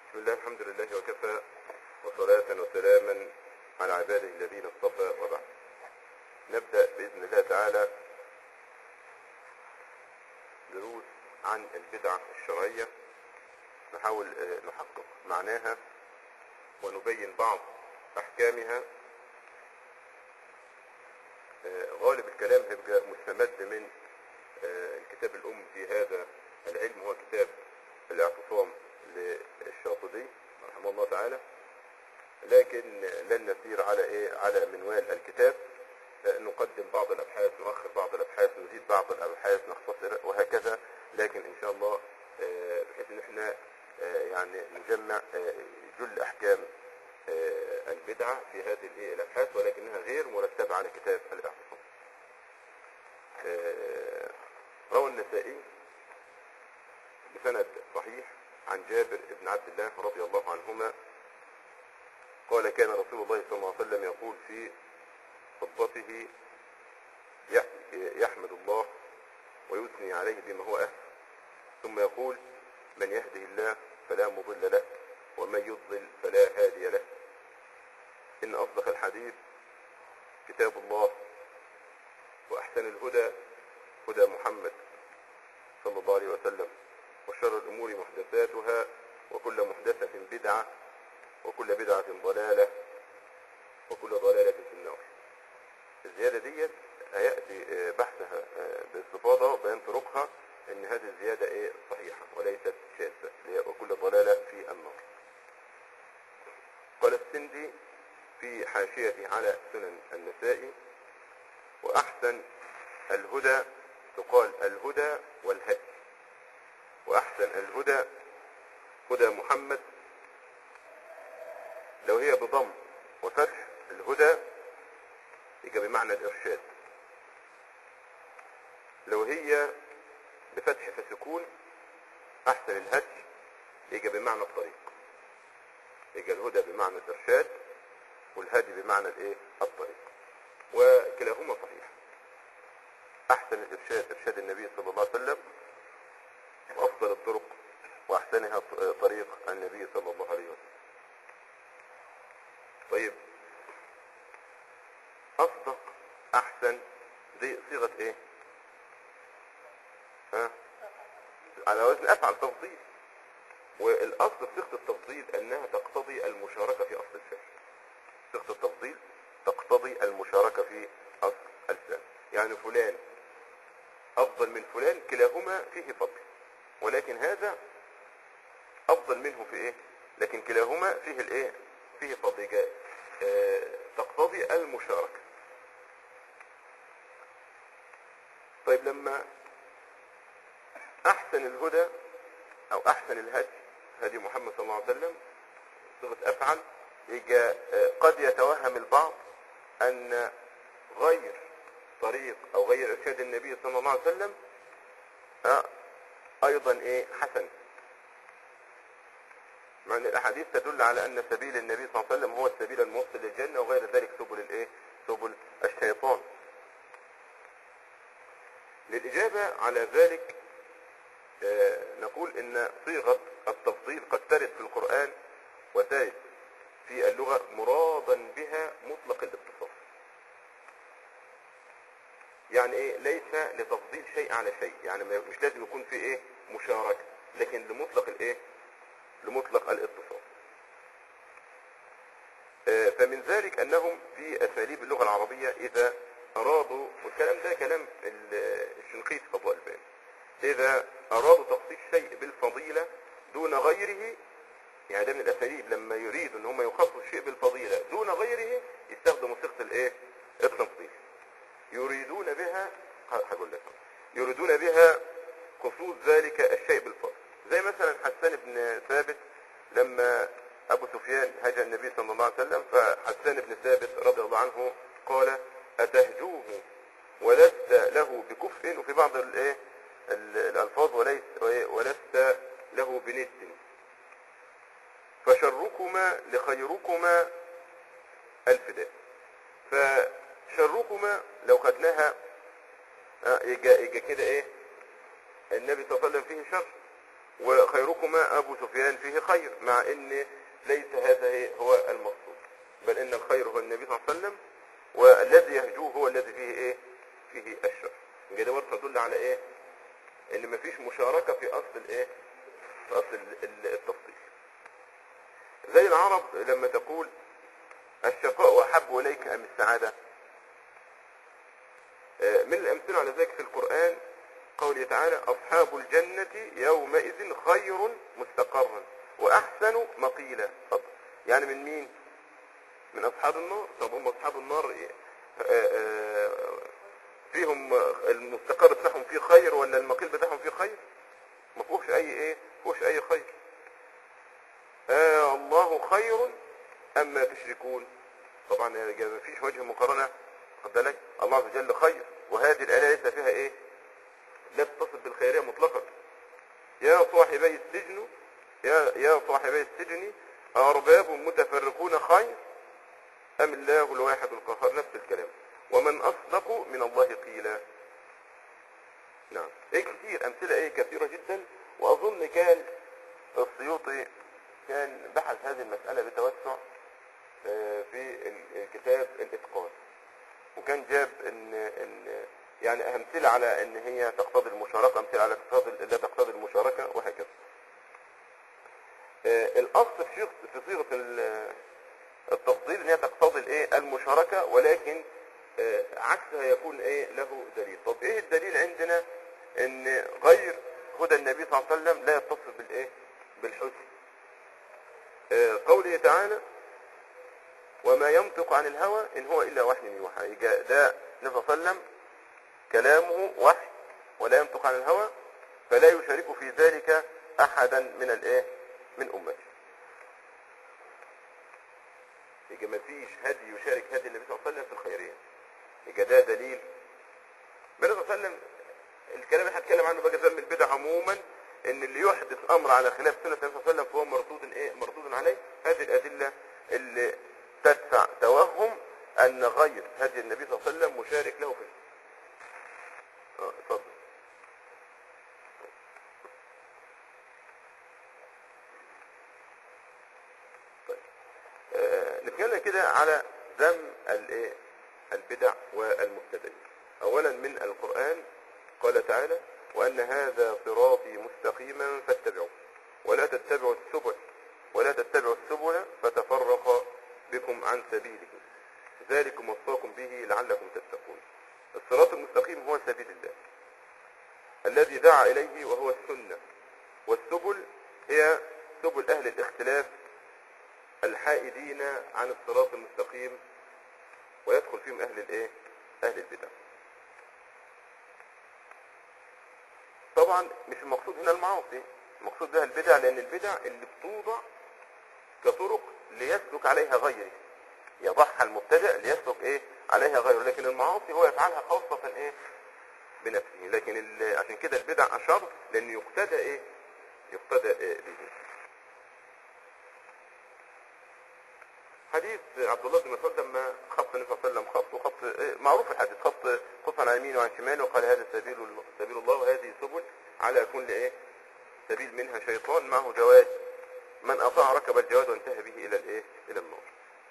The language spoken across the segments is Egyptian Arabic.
بسم الله الحمد لله وكفى وصلاة وسلاما على عباده الذين اصطفى وبعد نبدأ بإذن الله تعالى دروس عن البدعة الشرعية نحاول آه، نحقق معناها ونبين بعض أحكامها آه، غالب الكلام هيبقى مستمد من آه، الكتاب الأم في هذا العلم هو كتاب الاعتصام للشاطبي رحمه الله تعالى لكن لن نسير على ايه على منوال الكتاب آه، نقدم بعض الابحاث نؤخر بعض الابحاث نزيد بعض الابحاث نختصر وهكذا لكن ان شاء الله آه، بحيث ان احنا آه، يعني نجمع آه، جل احكام آه، البدعه في هذه الإيه الابحاث ولكنها غير مرتبه على كتاب الاعتصام. آه، روى النسائي بسند صحيح عن جابر بن عبد الله رضي الله عنهما قال كان رسول الله صلى الله عليه وسلم يقول في خطبته يح- يحمد الله ويثني عليه بما هو أهل ثم يقول من يهده الله فلا مضل له ومن يضلل فلا هادي له إن أصدق الحديث كتاب الله وأحسن الهدى هدى محمد صلى الله عليه وسلم وشر الأمور محدثاتها وكل محدثة بدعة وكل بدعة ضلالة وكل ضلالة في النار الزيادة ديت هيأتي آه، بحثها آه، باستفاضة وبيان طرقها ان هذه الزيادة ايه صحيحة وليست شاذة اللي هي وكل ضلالة في النار قال السندي في حاشيته على سنن النسائي وأحسن الهدى تقال الهدى والهدي وأحسن الهدى هدى محمد لو هي بضم وفتح الهدى يبقى بمعنى الإرشاد لو هي بفتح فسكون أحسن الهدي يبقى بمعنى الطريق يبقى الهدى بمعنى الإرشاد والهدي بمعنى الإيه؟ الطريق وكلاهما صحيح أحسن الإرشاد إرشاد النبي صلى الله عليه وسلم وأفضل الطرق وأحسنها ط- طريق النبي صلى الله عليه وسلم طيب أصدق أحسن دي صيغة إيه؟ ها؟ على وزن أفعل تفضيل والأصل في صيغة التفضيل أنها تقتضي المشاركة في أصل الفعل صيغة التفضيل تقتضي المشاركة في أصل الفعل يعني فلان أفضل من فلان كلاهما فيه فضل ولكن هذا أفضل منه في إيه لكن كلاهما فيه الإيه فيه فضل جاء آه تقتضي المشاركة طيب لما أحسن الهدى أو أحسن الهدي هدي محمد صلى الله عليه وسلم صيغة أفعل يجي آه، قد يتوهم البعض أن غير طريق أو غير إرشاد النبي صلى الله عليه وسلم آه، أيضا إيه حسن مع أن الأحاديث تدل على أن سبيل النبي صلى الله عليه وسلم هو السبيل الموصل للجنة وغير ذلك سبل الإيه سبل الشيطان للإجابة على ذلك آه، نقول ان صيغة التفضيل قد ترد في القرآن وترد في اللغة مرادا بها مطلق الاتصاف يعني ايه ليس لتفضيل شيء على شيء يعني ما- مش لازم يكون في ايه مشاركة لكن لمطلق الايه لمطلق الاتصاف آه، فمن ذلك انهم في اساليب اللغة العربية اذا ارادوا والكلام ده كلام ال- الشنقيطي في اضواء البيان إذا أرادوا تخصيص شيء بالفضيلة دون غيره يعني ده من الأساليب لما يريدوا إن هم يخصصوا شيء بالفضيلة دون غيره يستخدموا صيغة الإيه؟ التفضيل. يريدون بها ه- هقول لك يريدون بها خصوص ذلك الشيء بالفضل. زي مثلا حسان بن ثابت لما أبو سفيان هجا النبي صلى الله عليه وسلم فحسان بن ثابت رضي الله عنه قال أتهجوه ولست له بكفء وفي بعض الايه ال- الالفاظ وليس ولست له بند فشركما لخيركما الفداء فشركما لو خدناها آه، يجا يجا كده ايه النبي صلى الله عليه وسلم فيه شر وخيركما ابو سفيان فيه خير مع ان ليس هذا هو المقصود بل ان الخير هو النبي صلى الله عليه وسلم والذي يهجوه هو الذي فيه ايه فيه الشر كده برضه تدل على ايه ان مفيش مشاركة في اصل الايه في اصل ال- ال- التفصيل زي العرب لما تقول الشقاء احب اليك ام السعادة آه، من الامثلة على ذلك في القرآن قوله تعالى اصحاب الجنة يومئذ خير مستقرا واحسن مقيلا طب يعني من مين من اصحاب النار طب هم اصحاب النار إيه؟ آه، آه، فيهم المستقر بتاعهم فيه خير ولا المقيل بتاعهم فيه خير ما فيهوش اي ايه ما فيهوش اي خير آه الله خير اما تشركون طبعا ما فيش وجه مقارنه خد بالك الله عز وجل خير وهذه الايه ليس فيها ايه لا تتصل بالخيريه مطلقا يا صاحبي السجن يا يا صاحبي السجن ارباب متفرقون خير ام الله الواحد القهار نفس الكلام ومن اصدق من الله قيلا نعم ايه كتير امثله ايه كثيره جدا واظن كان السيوطي كان بحث هذه المساله بتوسع آه، في ال- الكتاب الاتقان وكان جاب ان ان يعني امثله على ان هي تقتضي المشاركه امثله على تقتضي لا تقتضي المشاركه وهكذا آه، الاصل في صيغه في صيغه ال- التفضيل ان هي تقتضي الايه المشاركه ولكن آه، عكسها يكون ايه له دليل طب ايه الدليل عندنا ان غير هدى النبي صلى الله عليه وسلم لا يتصف بالايه بالحسن آه، قوله تعالى وما ينطق عن الهوى ان هو الا وحي يوحى يجا- ده النبي صلى الله عليه وسلم كلامه وحي ولا ينطق عن الهوى فلا يشارك في ذلك احدا من الايه من امته يبقى ما فيش هدي يشارك هدي النبي صلى الله عليه وسلم في الخيريه يبقى ده دليل النبي صلى الله عليه وسلم الكلام اللي هتكلم عنه بقى ذم البدع عموما ان اللي يحدث امر على خلاف سنه النبي صلى الله عليه وسلم فهو مردود ايه مردود عليه هذه الادله اللي تدفع توهم ان غير هدي النبي صلى الله عليه وسلم مشارك له في اه اتفضل طيب آه، نتكلم كده على ذم الايه البدع والمبتدعين اولا من القران قال تعالى وان هذا صراطي مستقيما فاتبعوه ولا تتبعوا السبل ولا تتبعوا السبل فتفرق بكم عن سبيله ذلكم وصاكم به لعلكم تتقون الصراط المستقيم هو سبيل الله الذي دعا اليه وهو السنه والسبل هي سبل اهل الاختلاف الحائدين عن الصراط المستقيم ويدخل فيهم اهل الايه اهل البدع طبعا مش المقصود هنا المعاصي المقصود بها البدع لان البدع اللي بتوضع كطرق ليسلك عليها غيره يضعها المبتدع ليسلك ايه عليها غيره لكن المعاصي هو يفعلها خاصة ايه بنفسه لكن ال- عشان كده البدع اشر لان يقتدى ايه يقتدى إيه به حديث عبد الله بن مسعود لما خط النبي صلى الله عليه وسلم خط وخط إيه، معروف الحديث خط خط عن يمينه وعن شماله وقال هذا سبيل ال- سبيل الله وهذه سبل على كل ايه سبيل منها شيطان معه جواد من اطاع ركب الجواد وانتهى به الى الايه الى النار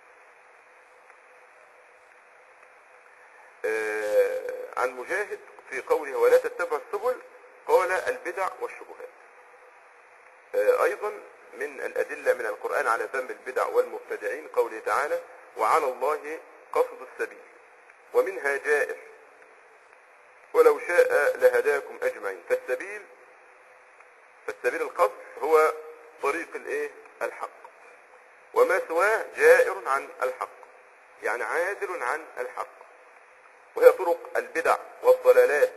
آه، عن مجاهد في قوله ولا تتبع السبل قال البدع والشبهات آه، ايضا من الادله من القران على ذم البدع والمبتدعين قوله تعالى وعلى الله قصد السبيل ومنها جائر ولو شاء لهداكم اجمعين فالسبيل فالسبيل القصد هو طريق الايه الحق وما سواه جائر عن الحق يعني عادل عن الحق وهي طرق البدع والضلالات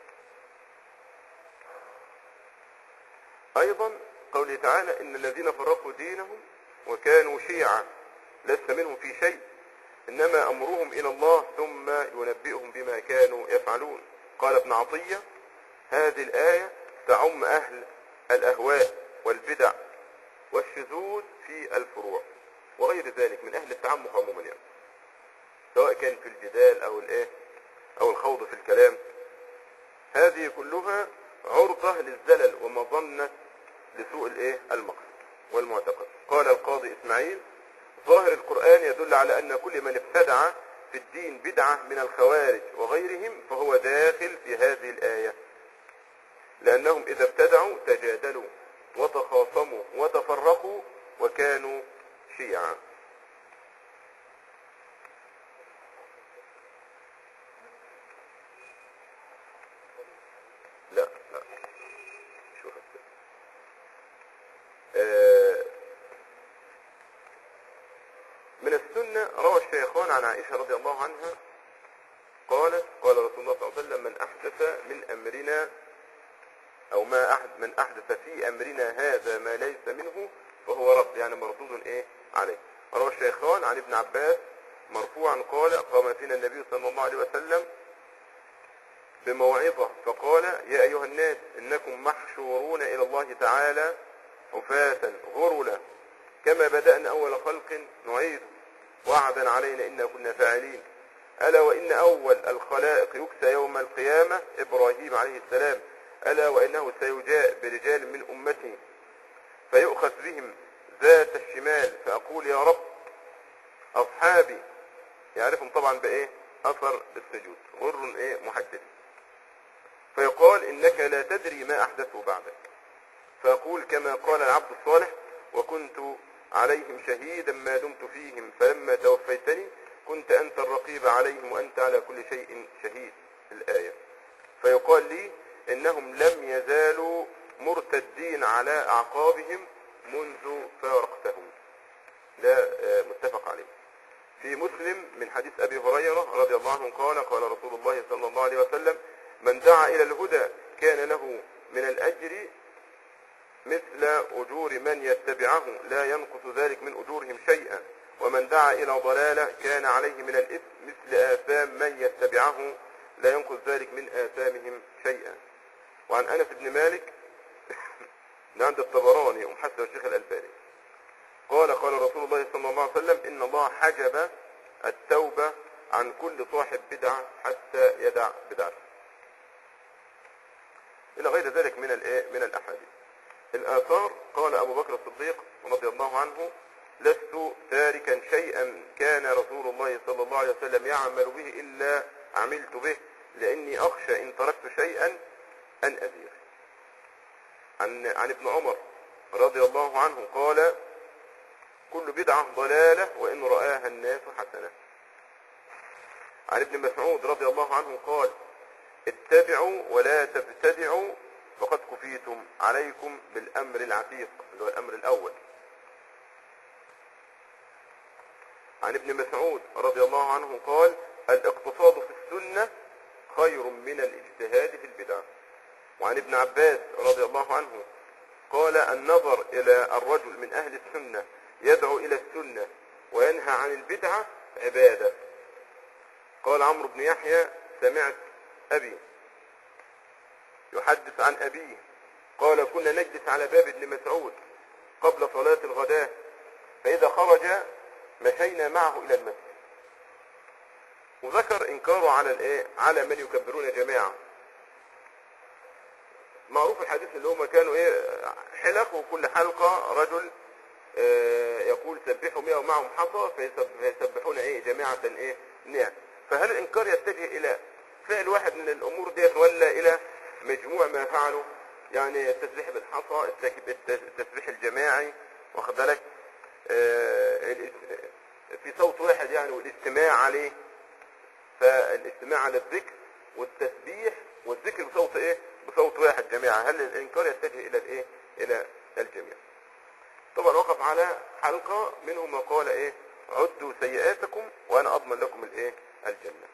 ايضا قوله تعالى ان الذين فرقوا دينهم وكانوا شيعا لست منهم في شيء انما امرهم الى الله ثم ينبئهم بما كانوا يفعلون قال ابن عطية هذه الاية تعم اهل الاهواء والبدع والشذوذ في الفروع وغير ذلك من اهل التعمق عموما يعني سواء كان في الجدال او الايه او الخوض في الكلام هذه كلها عرضة للزلل ومظنة لسوء الايه المقصد والمعتقد قال القاضي اسماعيل ظاهر القرآن يدل على ان كل من ابتدع في الدين بدعة من الخوارج وغيرهم فهو داخل في هذه الآية لأنهم إذا ابتدعوا تجادلوا وتخاصموا وتفرقوا وكانوا شيعا لا لا شوف آه، من السنة روى الشيخان عن عائشة رضي الله عنها قالت قال رسول الله صلى الله عليه وسلم من أحدث من أمرنا أو ما أحد من أحدث في أمرنا هذا ما ليس منه فهو رد يعني مردود إيه عليه روى الشيخان عن ابن عباس مرفوعا قال قام فينا النبي صلى الله عليه وسلم بموعظة فقال يا أيها الناس إنكم محشورون إلى الله تعالى حفاة غرلا كما بدأنا أول خلق نعيده وعدا علينا إنا كنا فاعلين ألا وإن أول الخلائق يكسى يوم القيامة إبراهيم عليه السلام ألا وإنه سيجاء برجال من أمتي فيؤخذ بهم ذات الشمال فأقول يا رب أصحابي يعرفهم طبعا بإيه أثر السجود غر إيه محدد فيقال إنك لا تدري ما أحدثه بعدك فأقول كما قال العبد الصالح وكنت عليهم شهيدا ما دمت فيهم فلما توفيتني كنت أنت الرقيب عليهم وأنت على كل شيء شهيد الآية فيقال لي إنهم لم يزالوا مرتدين على أعقابهم منذ فارقتهم ده آه، متفق عليه في مسلم من حديث أبي هريرة رضي الله عنه قال قال رسول الله صلى الله عليه وسلم من دعا إلى الهدى كان له من الأجر مثل أجور من يتبعه لا ينقص ذلك من أجورهم شيئا ومن دعا إلى ضلالة كان عليه من الإثم مثل آثام من يتبعه لا ينقص ذلك من آثامهم شيئا وعن أنس بن مالك ده عند الطبراني ومحسن الشيخ الألباني قال قال رسول الله صلى الله عليه وسلم إن الله حجب التوبة عن كل صاحب بدعة حتى يدع بدعته إلى غير ذلك من الإيه؟ من الأحاديث الآثار قال أبو بكر الصديق رضي الله عنه لست تاركا شيئا كان رسول الله صلى الله عليه وسلم يعمل به إلا عملت به لأني أخشى إن تركت شيئا أن أزيغ عن, عن ابن عمر رضي الله عنه قال كل بدعة ضلالة وإن رآها الناس حسنة عن ابن مسعود رضي الله عنه قال اتبعوا ولا تبتدعوا فقد كفيتم عليكم بالأمر العتيق اللي هو الأمر الأول عن ابن مسعود رضي الله عنه قال الاقتصاد في السنة خير من الاجتهاد في البدع وعن ابن عباس رضي الله عنه قال النظر إلى الرجل من أهل السنة يدعو إلى السنة وينهى عن البدعة عبادة قال عمرو بن يحيى سمعت أبي يحدث عن أبيه قال كنا نجلس على باب ابن مسعود قبل صلاة الغداء فإذا خرج مشينا معه إلى المسجد وذكر إنكاره على الإيه؟ على من يكبرون جماعة معروف الحديث اللي هم كانوا إيه حلق وكل حلقة رجل آه، يقول سبحوا مئة ومعهم حصى فيسب- فيسبحون إيه جماعة إيه نعم فهل الإنكار يتجه إلى فعل واحد من الأمور ديت ولا إلى مجموع ما فعلوا يعني التسبيح بالحصى التك- الت- التسبيح الجماعي واخد بالك آه، الاس- في صوت واحد يعني والاستماع عليه فالاستماع على الذكر والتسبيح والذكر بصوت ايه بصوت واحد جماعة هل الانكار يتجه الى الايه الى الجميع طبعا وقف على حلقة منهم ما قال ايه عدوا سيئاتكم وانا اضمن لكم الايه الجنة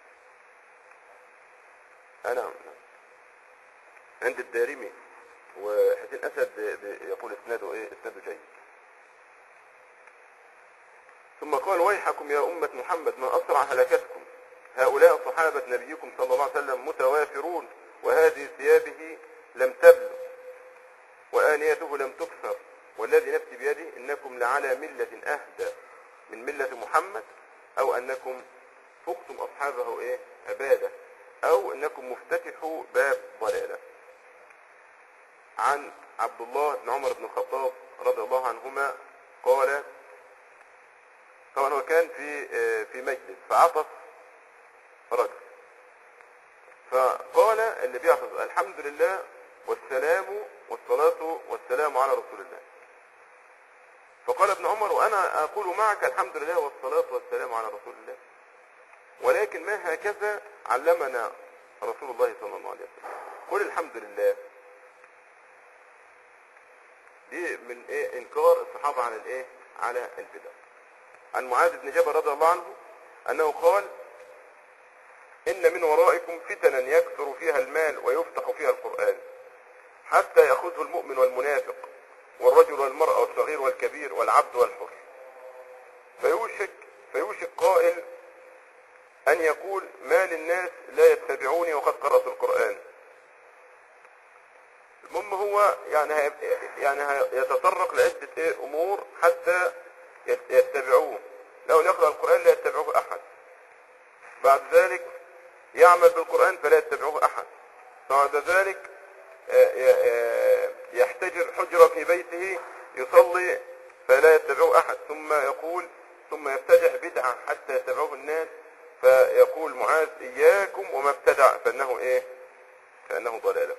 انا نعم. عند الدارمي وحسين اسد ب- يقول اسناده ايه اسناده جيد ثم قال ويحكم يا أمة محمد ما أسرع هلكتكم هؤلاء صحابة نبيكم صلى الله عليه وسلم متوافرون وهذه ثيابه لم تبلغ وآنيته لم تكسر والذي نفسي بيده إنكم لعلى ملة أهدى من ملة محمد أو أنكم فقتم أصحابه إيه عبادة أو أنكم مفتتحوا باب ضلالة عن عبد الله بن عمر بن الخطاب رضي الله عنهما قال طبعا هو كان في آه، في مجلس فعطس رجل فقال اللي بيعطس الحمد لله والسلام والصلاة والسلام على رسول الله فقال ابن عمر وأنا أقول معك الحمد لله والصلاة والسلام على رسول الله ولكن ما هكذا علمنا رسول الله صلى الله عليه وسلم قل الحمد لله دي من ايه انكار الصحابة على الايه على البدع عن معاذ بن جبل رضي الله عنه انه قال ان من ورائكم فتنا يكثر فيها المال ويفتح فيها القرآن حتى يأخذه المؤمن والمنافق والرجل والمرأة والصغير والكبير والعبد والحر فيوشك فيوشك قائل أن يقول ما للناس لا يتبعوني وقد قرأت القرآن المهم هو يعني هي يعني هي- يتطرق لعدة إيه أمور حتى يت- يتبعوه لو يقرأ القرآن لا يتبعوه أحد بعد ذلك يعمل بالقرآن فلا يتبعوه أحد بعد ذلك آه، ي- آه، يحتجر حجرة في بيته يصلي فلا يتبعه أحد ثم يقول ثم يبتدع بدعة حتى يتبعه الناس فيقول معاذ إياكم وما ابتدع فإنه إيه فإنه ضلالة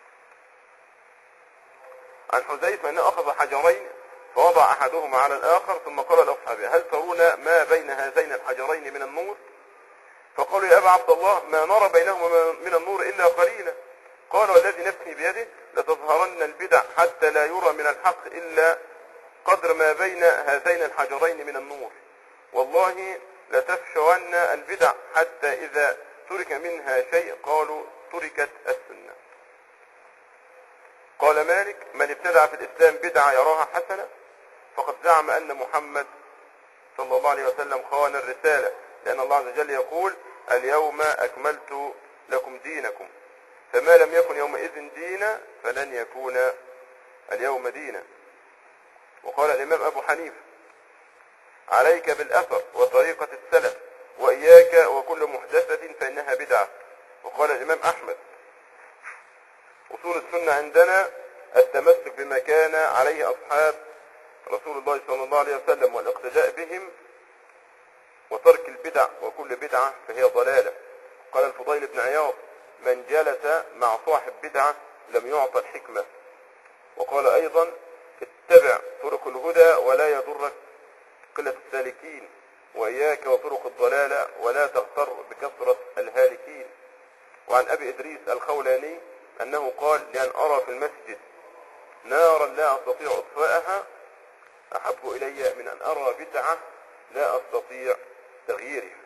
عن حذيفة أنه أخذ حجرين فوضع أحدهما على الآخر ثم قال لأصحابه هل ترون ما بين هذين الحجرين من النور فقالوا يا أبا عبد الله ما نرى بينهما من النور إلا قليلا قال والذي نفسي بيده لتظهرن البدع حتى لا يرى من الحق إلا قدر ما بين هذين الحجرين من النور والله لتفشون البدع حتى إذا ترك منها شيء قالوا تركت السنة قال مالك من ابتدع في الإسلام بدعة يراها حسنة فقد زعم أن محمد صلى الله عليه وسلم خان الرسالة لأن الله عز وجل يقول اليوم أكملت لكم دينكم فما لم يكن يومئذ دينا فلن يكون اليوم دينا وقال الإمام أبو حنيفة عليك بالأثر وطريقة السلف وإياك وكل محدثة فإنها بدعة وقال الإمام أحمد أصول السنة عندنا التمسك بما كان عليه أصحاب رسول الله صلى الله عليه وسلم والاقتداء بهم وترك البدع وكل بدعة فهي ضلالة قال الفضيل بن عياض من جلس مع صاحب بدعة لم يعطى الحكمة وقال أيضا اتبع طرق الهدى ولا يضرك قلة السالكين وإياك وطرق الضلالة ولا تغتر بكثرة الهالكين وعن أبي إدريس الخولاني أنه قال لأن أرى في المسجد نارا لا أستطيع إطفاءها أحب إلي من أن أرى بدعة لا أستطيع تغييرها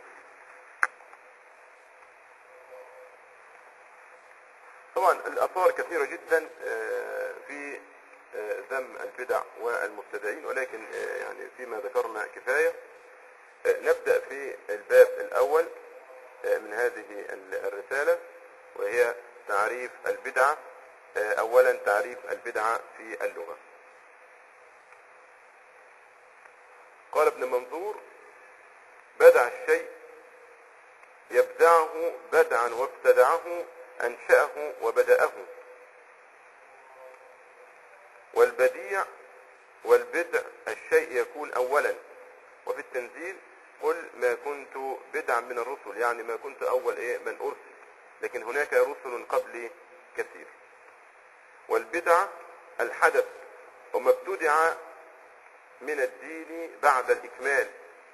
طبعا الآثار كثيرة جدا آه، في آه، ذم البدع والمبتدعين ولكن آه، يعني فيما ذكرنا كفاية آه، نبدأ في الباب الأول آه، من هذه ال- الرسالة وهي تعريف البدعة آه، أولا تعريف البدعة في اللغة قال ابن منظور بدع الشيء يبدعه بدعا وابتدعه أنشأه وبدأه والبديع والبدع الشيء يكون أولا وفي التنزيل قل ما كنت بدعا من الرسل يعني ما كنت أول إيه من أرسل لكن هناك رسل قبلي كثير والبدعة الحدث وما ابتدع من الدين بعد الإكمال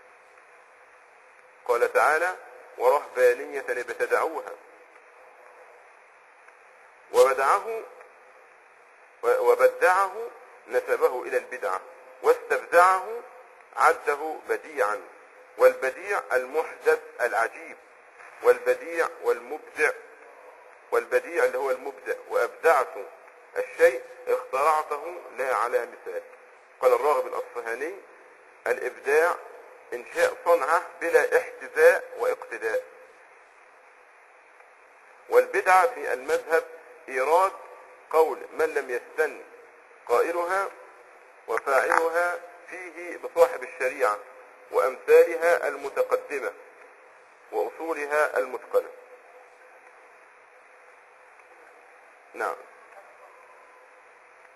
قال تعالى ورهبانية ابتدعوها وبدعه وبدعه نسبه إلى البدعة واستبدعه عده بديعا والبديع المحدث العجيب والبديع والمبدع والبديع اللي هو المبدع وأبدعت الشيء اخترعته لا على مثال قال الراغب الأصفهاني الإبداع إنشاء صنعة بلا احتذاء واقتداء والبدعة في المذهب إيراد قول من لم يستن قائلها وفاعلها فيه بصاحب الشريعة وأمثالها المتقدمة وأصولها المتقنة نعم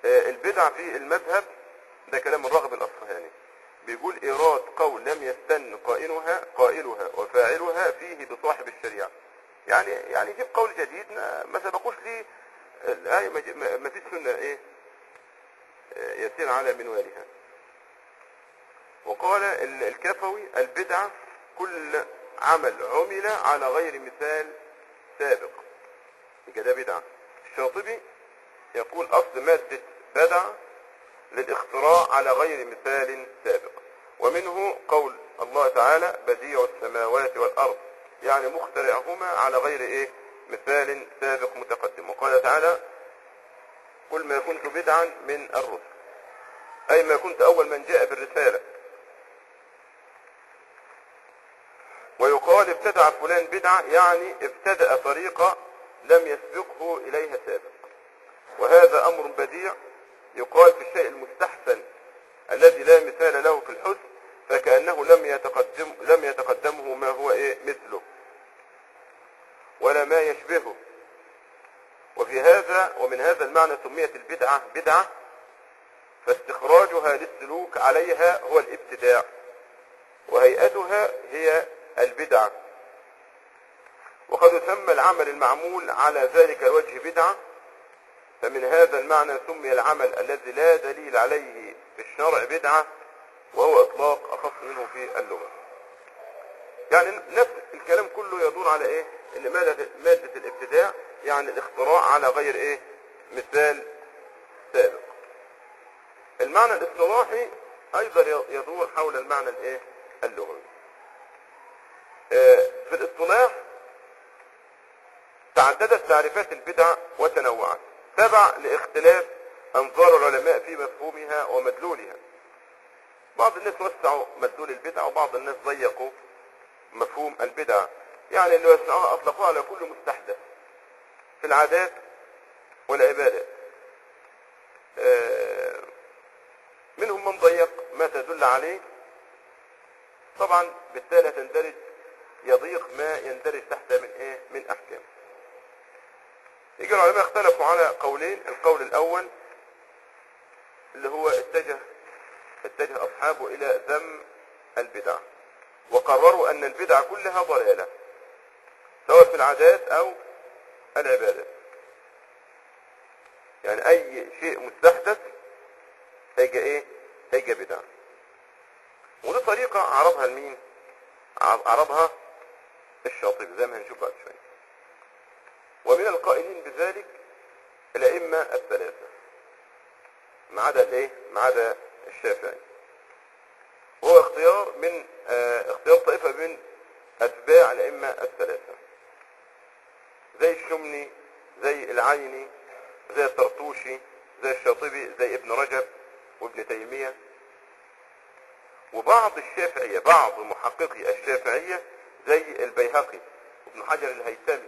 آه، البدع في المذهب ده كلام الراغب الأصفهاني بيقول إيراد قول لم يستن قائلها قائلها وفاعلها فيه بصاحب الشريعة يعني يعني يجيب قول جديد ما ما سبقوش ليه الآية ما ج- ما- ما فيش سنة إيه آه، يسير على منوالها وقال ال- الكفوي البدعة كل عمل عمل على غير مثال سابق يبقى ده بدعة الشاطبي يقول أصل مادة بدع للاختراع على غير مثال سابق ومنه قول الله تعالى بديع السماوات والأرض يعني مخترعهما على غير إيه مثال سابق متقدم وقال تعالى قل ما كنت بدعا من الرسل أي ما كنت أول من جاء بالرسالة ويقال ابتدع فلان بدعة يعني ابتدأ طريقة لم يسبقه إليها سابق وهذا أمر بديع يقال في الشيء المستحسن الذي لا مثال له في الحسن فكأنه لم يتقدم لم يتقدمه ما هو إيه مثله ولا ما يشبهه وفي هذا ومن هذا المعنى سميت البدعة بدعة فاستخراجها للسلوك عليها هو الابتداع وهيئتها هي البدعة وقد يسمى العمل المعمول على ذلك الوجه بدعة فمن هذا المعنى سمي العمل الذي لا دليل عليه في الشرع بدعة وهو إطلاق أخص منه في اللغة يعني نفس الكلام كله يدور على إيه إن مادة, مادة الابتداع يعني الاختراع على غير إيه مثال سابق المعنى الاصطلاحي أيضا يدور حول المعنى الإيه اللغوي آه، في الاصطلاح تعددت تعريفات البدع وتنوعت تبع لاختلاف انظار العلماء في مفهومها ومدلولها بعض الناس وسعوا مدلول البدع وبعض الناس ضيقوا مفهوم البدع يعني اللي وسعوها اطلقوها على كل مستحدث في العادات والعبادات آه، منهم من ضيق ما تدل عليه طبعا بالتالي تندرج يضيق ما يندرج تحت من ايه من احكام يجي العلماء اختلفوا على قولين القول الاول اللي هو اتجه اتجه اصحابه الى ذم البدع وقرروا ان البدع كلها ضلاله سواء في العادات او العبادات يعني اي شيء مستحدث هيجي ايه هيجي بدع ودي طريقة عرضها لمين عرضها الشاطبي زي ما هنشوف بعد شوية ومن القائلين بذلك الأئمة الثلاثة ما عدا الايه ما عدا الشافعي وهو اختيار من آه اختيار طائفة من أتباع الأئمة الثلاثة زي الشمني زي العيني زي الطرطوشي زي الشاطبي زي ابن رجب وابن تيمية وبعض الشافعية بعض محققي الشافعية زي البيهقي وابن حجر الهيثمي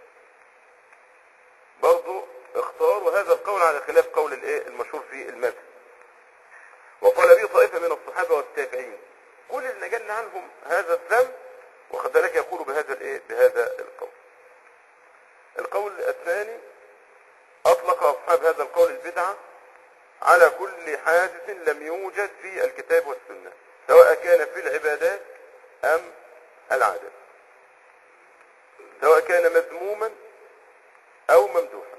برضو اختاروا هذا القول على خلاف قول الايه المشهور في المذهب وقال به طائفة من الصحابة والتابعين كل اللي نجلنا عنهم هذا الذنب وخد بالك يقول بهذا الايه بهذا القول القول الثاني اطلق اصحاب هذا القول البدعة على كل حادث لم يوجد في الكتاب والسنة سواء كان في العبادات ام العادات سواء كان مذموما او ممدوحا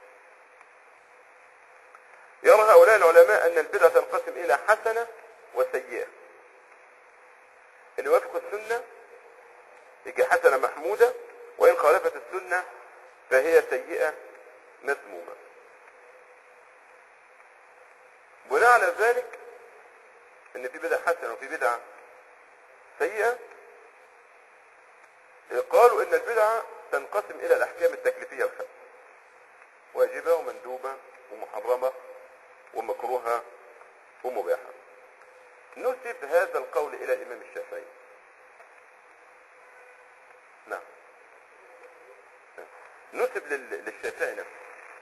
يرى هؤلاء العلماء ان البدعة تنقسم الى حسنة وسيئة اللي وافق السنة يجي حسنة محمودة وان خالفت السنة فهي سيئة مذمومة بناء على ذلك ان في بدعة حسنة وفي بدعة سيئة قالوا ان البدعة تنقسم الى الاحكام التكليفية الخمسة واجبة ومندوبة ومحرمة ومكروهة ومباحة نسب هذا القول الى الامام الشافعي نعم نسب لل- للشافعي نفسه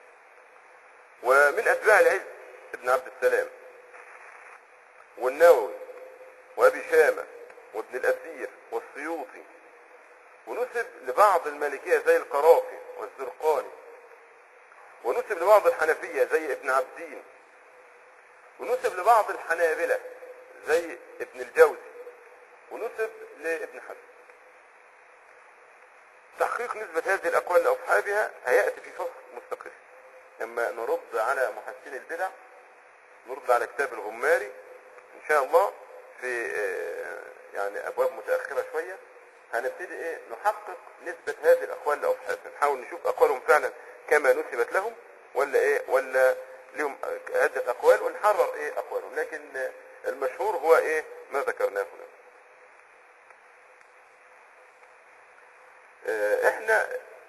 ومن اتباع العز ابن عبد السلام والنووي وابي شامة وابن الاثير والسيوطي ونسب لبعض المالكية زي القرافي والزرقاني ونسب لبعض الحنفية زي ابن عبدين ونسب لبعض الحنابلة زي ابن الجوزي ونسب لابن حزم تحقيق نسبة هذه الأقوال لأصحابها هيأتي في فصل مستقل لما نرد على محسن البدع نرد على كتاب الغماري إن شاء الله في آه، يعني أبواب متأخرة شوية هنبتدي إيه نحقق نسبة هذه الأقوال لأصحابها نحاول نشوف أقوالهم فعلا كما نسبت لهم ولا إيه ولا لهم عدة أقوال ونحرر إيه أقوالهم لكن آه، المشهور هو إيه ما ذكرناه هنا آه، احنا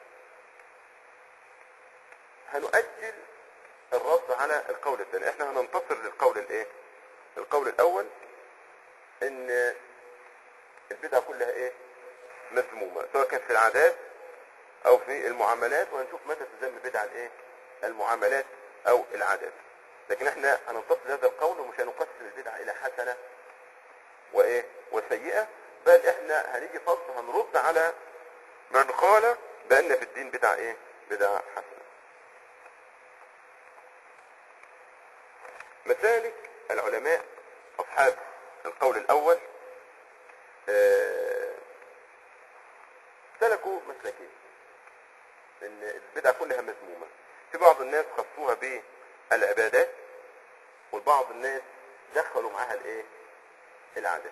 هنؤجل الرد على القول الثاني احنا هننتصر للقول الايه القول الاول ان البدعة كلها ايه مذمومة سواء كان في العادات او في المعاملات وهنشوف متى تذم البدعة الايه المعاملات او العادات لكن احنا هننتصر لهذا القول ومش هنقسم البدعة الى حسنة وايه وسيئة بل احنا هنيجي فصل هنرد على من قال بأن في الدين بدعة ايه بدعة حسنة مسالك العلماء أصحاب القول الأول آه، سلكوا مسلكين ان البدع كلها مذمومة في بعض الناس خصوها بالعبادات والبعض الناس دخلوا معاها الايه العادات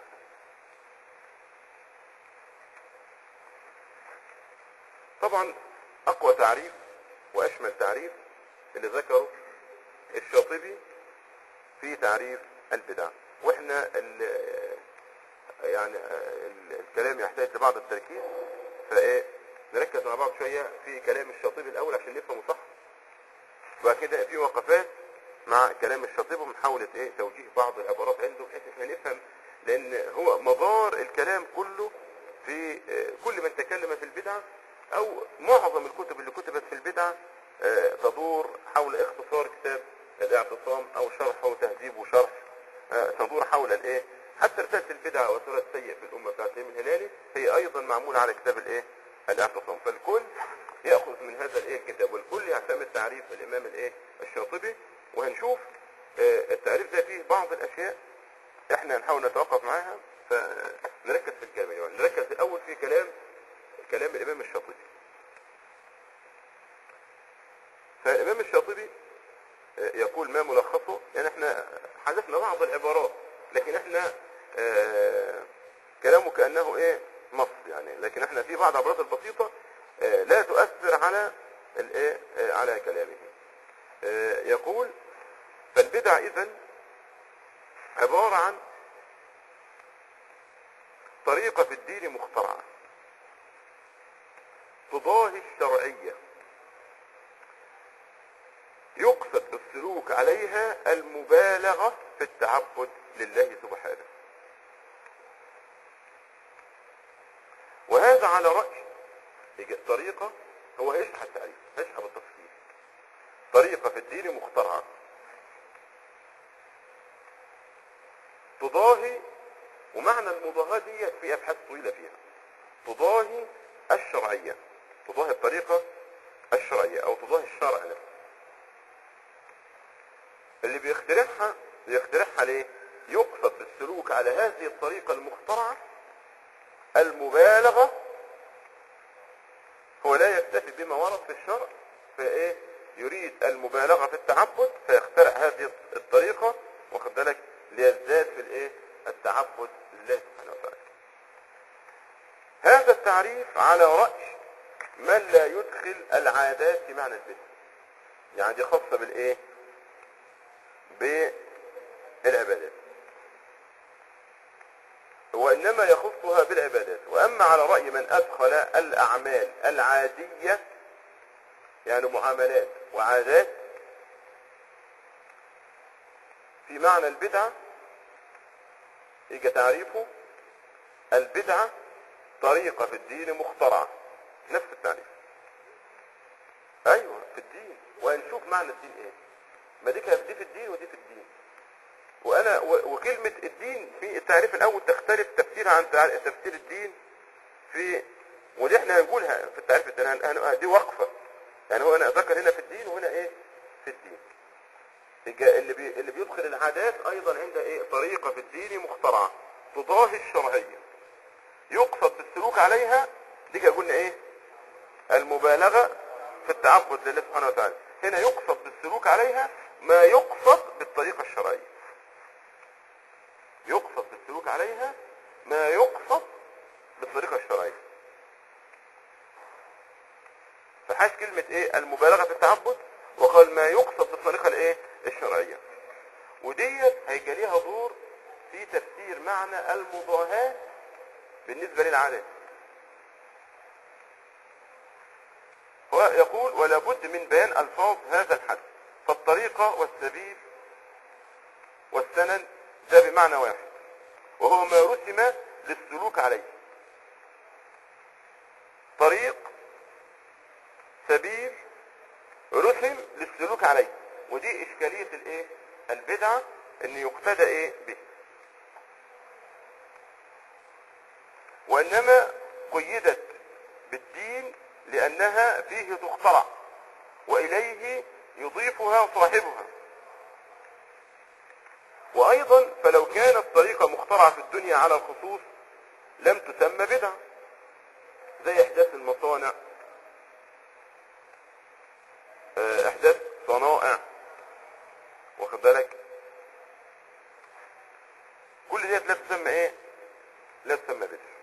طبعا اقوى تعريف واشمل تعريف اللي ذكره الشاطبي في تعريف البدع واحنا ال يعني ال- الكلام يحتاج لبعض التركيز فايه نركز مع بعض شوية في كلام الشاطبي الاول عشان نفهمه صح وبعد كده في وقفات مع كلام الشاطبي ومحاولة ايه توجيه بعض العبارات عنده بحيث احنا نفهم لان هو مدار الكلام كله في آه، كل من تكلم في البدعة او معظم الكتب اللي كتبت في البدعة آه، تدور حول اختصار كتاب الاعتصام او شرح وتهذيب وشرح آه، تدور حول الايه حتى رسالة البدع وسيرة السيء في الأمة بتاعت الإمام الهلالي هي أيضا معمولة على كتاب الإيه؟ الاعتصام فالكل يأخذ من هذا الإيه الكتاب والكل يعتمد تعريف الإمام الإيه؟ الشاطبي وهنشوف آه، التعريف ده فيه بعض الأشياء إحنا هنحاول نتوقف معاها فنركز في الكلام يعني نركز الأول في كلام كلام الإمام الشاطبي فالإمام الشاطبي آه، يقول ما ملخصه يعني احنا حذفنا بعض العبارات لكن احنا آه، كلامه كأنه ايه نص يعني لكن احنا في بعض العبارات البسيطة آه، لا تؤثر على الايه آه، على كلامه آه، يقول فالبدع اذا عبارة عن طريقة في الدين مخترعة تضاهي الشرعية يقصد بالسلوك عليها المبالغة في التعبد لله سبحانه وهذا على رأي يجي الطريقة هو هيشرح التعريف هيشرح بالتفصيل طريقة في الدين مخترعة تضاهي ومعنى المضاهاة دي في أبحاث طويلة فيها تضاهي الشرعية تضاهي الطريقة الشرعية أو تضاهي الشرع نفسه اللي بيخترعها بيخترعها ليه يقصد بالسلوك على هذه الطريقة المخترعة المبالغة هو لا يكتفي بما ورد في الشرع فايه يريد المبالغة في التعبد فيخترع هذه الطريقة واخد بالك ليزداد في الايه التعبد لله سبحانه وتعالى هذا التعريف على رأي من لا يدخل العادات في معنى البدع يعني دي خاصة بالايه بالعبادات وإنما يخصها بالعبادات وأما على رأي من أدخل الأعمال العادية يعني معاملات وعادات في معنى البدعة يجي تعريفه البدعة طريقة في الدين مخترعة نفس التعريف أيوة في الدين وهنشوف معنى الدين إيه ما دي كانت دي في الدين ودي في الدين وانا و- وكلمة الدين في التعريف الاول تختلف تفسيرها عن تع- تفسير الدين في ودي احنا هنقولها في التعريف الثاني هن- هن- دي وقفة يعني هو انا ذكر هنا في الدين وهنا ايه في الدين يبقى اللي بي... اللي بيدخل العادات ايضا عند ايه طريقه في الدين مخترعه تضاهي الشرعيه يقصد بالسلوك عليها دي كده قلنا ايه المبالغه في التعبد لله سبحانه وتعالى هنا يقصد بالسلوك عليها ما يقصد بالطريقه الشرعيه يقصد بالسلوك عليها ما يقصد بالطريقه الشرعيه فحاش كلمة ايه المبالغة في التعبد وقال ما يقصد بالطريقة الايه الشرعية وديت هيجي ليها دور في تفسير معنى المضاهاة بالنسبة للعادات هو يقول ولا بد من بيان الفاظ هذا الحد فالطريقة والسبيل والسنن ده بمعنى واحد وهو ما رسم للسلوك عليه طريق سبيل رسم للسلوك عليه ودي اشكالية الايه البدعة ان يقتدى ايه به وانما قيدت بالدين لانها فيه تخترع واليه يضيفها صاحبها وايضا فلو كانت طريقة مخترعة في الدنيا على الخصوص لم تسمى بدعة زي احداث المصانع اه، احداث صنائع واخد بالك كل ديت لا تسمى ايه لا تسمى بدعة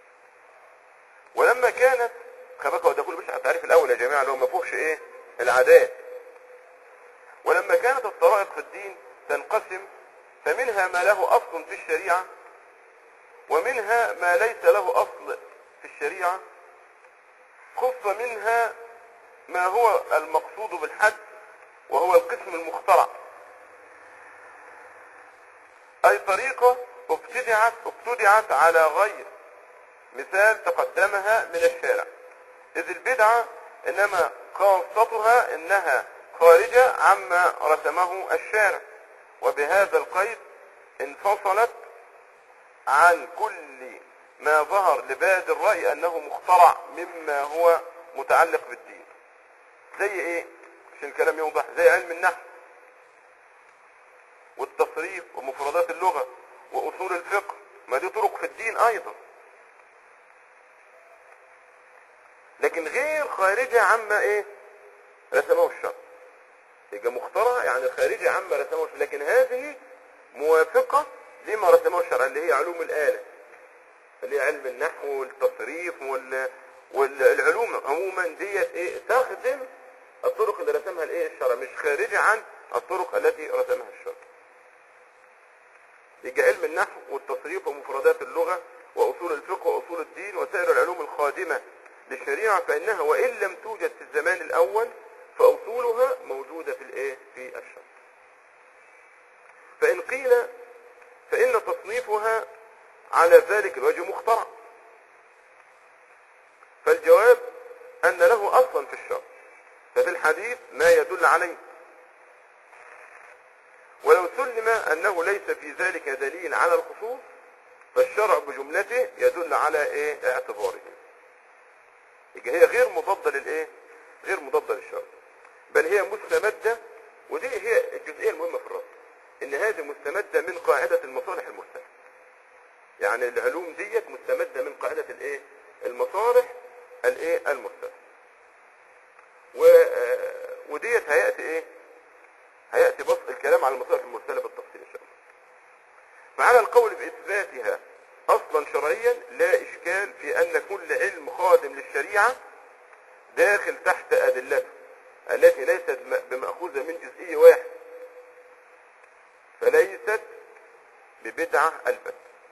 ولما كانت خباك ده كله مش على التعريف الاول يا جماعه اللي هو ما فيهوش ايه العادات ولما كانت الطرائق في الدين تنقسم فمنها ما له اصل في الشريعه ومنها ما ليس له اصل في الشريعه خص منها ما هو المقصود بالحد وهو القسم المخترع اي طريقه ابتدعت ابتدعت على غير مثال تقدمها من الشارع إذ البدعة إنما خاصتها إنها خارجة عما رسمه الشارع وبهذا القيد انفصلت عن كل ما ظهر لباد الرأي أنه مخترع مما هو متعلق بالدين زي إيه؟ عشان الكلام يوضح زي علم النحو والتصريف ومفردات اللغة وأصول الفقه ما دي طرق في الدين أيضا لكن غير خارجة عما ايه رسمه الشرع يبقى مخترع يعني خارجة عما رسمه الشرع لكن هذه موافقة لما رسمه الشرع اللي هي علوم الآلة اللي هي علم النحو والتصريف وال... والعلوم عموما ديت ايه تخدم الطرق اللي رسمها الايه الشرع مش خارجة عن الطرق التي رسمها الشرع يبقى علم النحو والتصريف ومفردات اللغة وأصول الفقه وأصول الدين وسائر العلوم الخادمة للشريعة فإنها وإن لم توجد في الزمان الأول فأصولها موجودة في الإيه؟ في الشرع. فإن قيل فإن تصنيفها على ذلك الوجه مخترع. فالجواب أن له أصلا في الشرع. ففي الحديث ما يدل عليه. ولو سلم أنه ليس في ذلك دليل على الخصوص فالشرع بجملته يدل على إيه؟ اعتباره. يبقى هي غير مضادة للايه غير مضادة للشرع بل هي مستمدة ودي هي الجزئية المهمة في الرد ان هذه مستمدة من قاعدة المصالح المرسلة يعني العلوم ديت مستمدة من قاعدة الايه المصالح الايه المرسلة و آه، وديت هيأتي ايه هيأتي بسط الكلام على المصالح المرسلة بالتفصيل ان شاء الله فعلى القول بإثباتها أصلا شرعيا لا إشكال في أن كل علم خادم للشريعة داخل تحت أدلته التي ليست م- بمأخوذة من جزئية واحد فليست ببدعة البت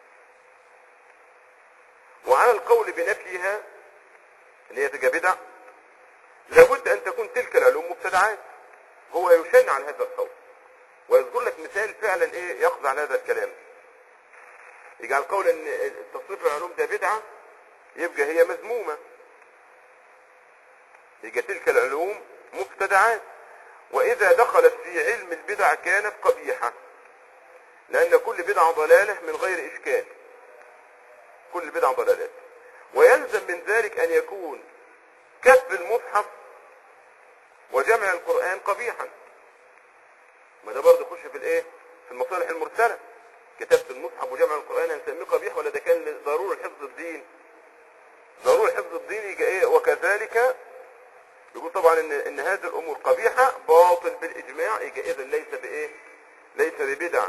وعلى القول بنفيها اللي هي تبقى بدع لابد أن تكون تلك العلوم مبتدعات هو يشن عن هذا القول ويذكر لك مثال فعلا ايه يقضي على هذا الكلام يجعل قول ان تصنيف العلوم ده بدعة يبقى هي مذمومة يبقى تلك العلوم مبتدعات واذا دخلت في علم البدع كانت قبيحة لان كل بدعة ضلالة من غير اشكال كل بدعة ضلالات ويلزم من ذلك ان يكون كتب المصحف وجمع القرآن قبيحا ما ده برضه يخش في الايه في المصالح المرسله كتابه المصحف وجمع القران هنسميه قبيح ولا ده كان ضروري حفظ الدين ضروري حفظ الدين يجي ايه وكذلك يقول طبعا ان ان هذه الامور قبيحه باطل بالاجماع يجي اذا ليس بايه ليس ببدعه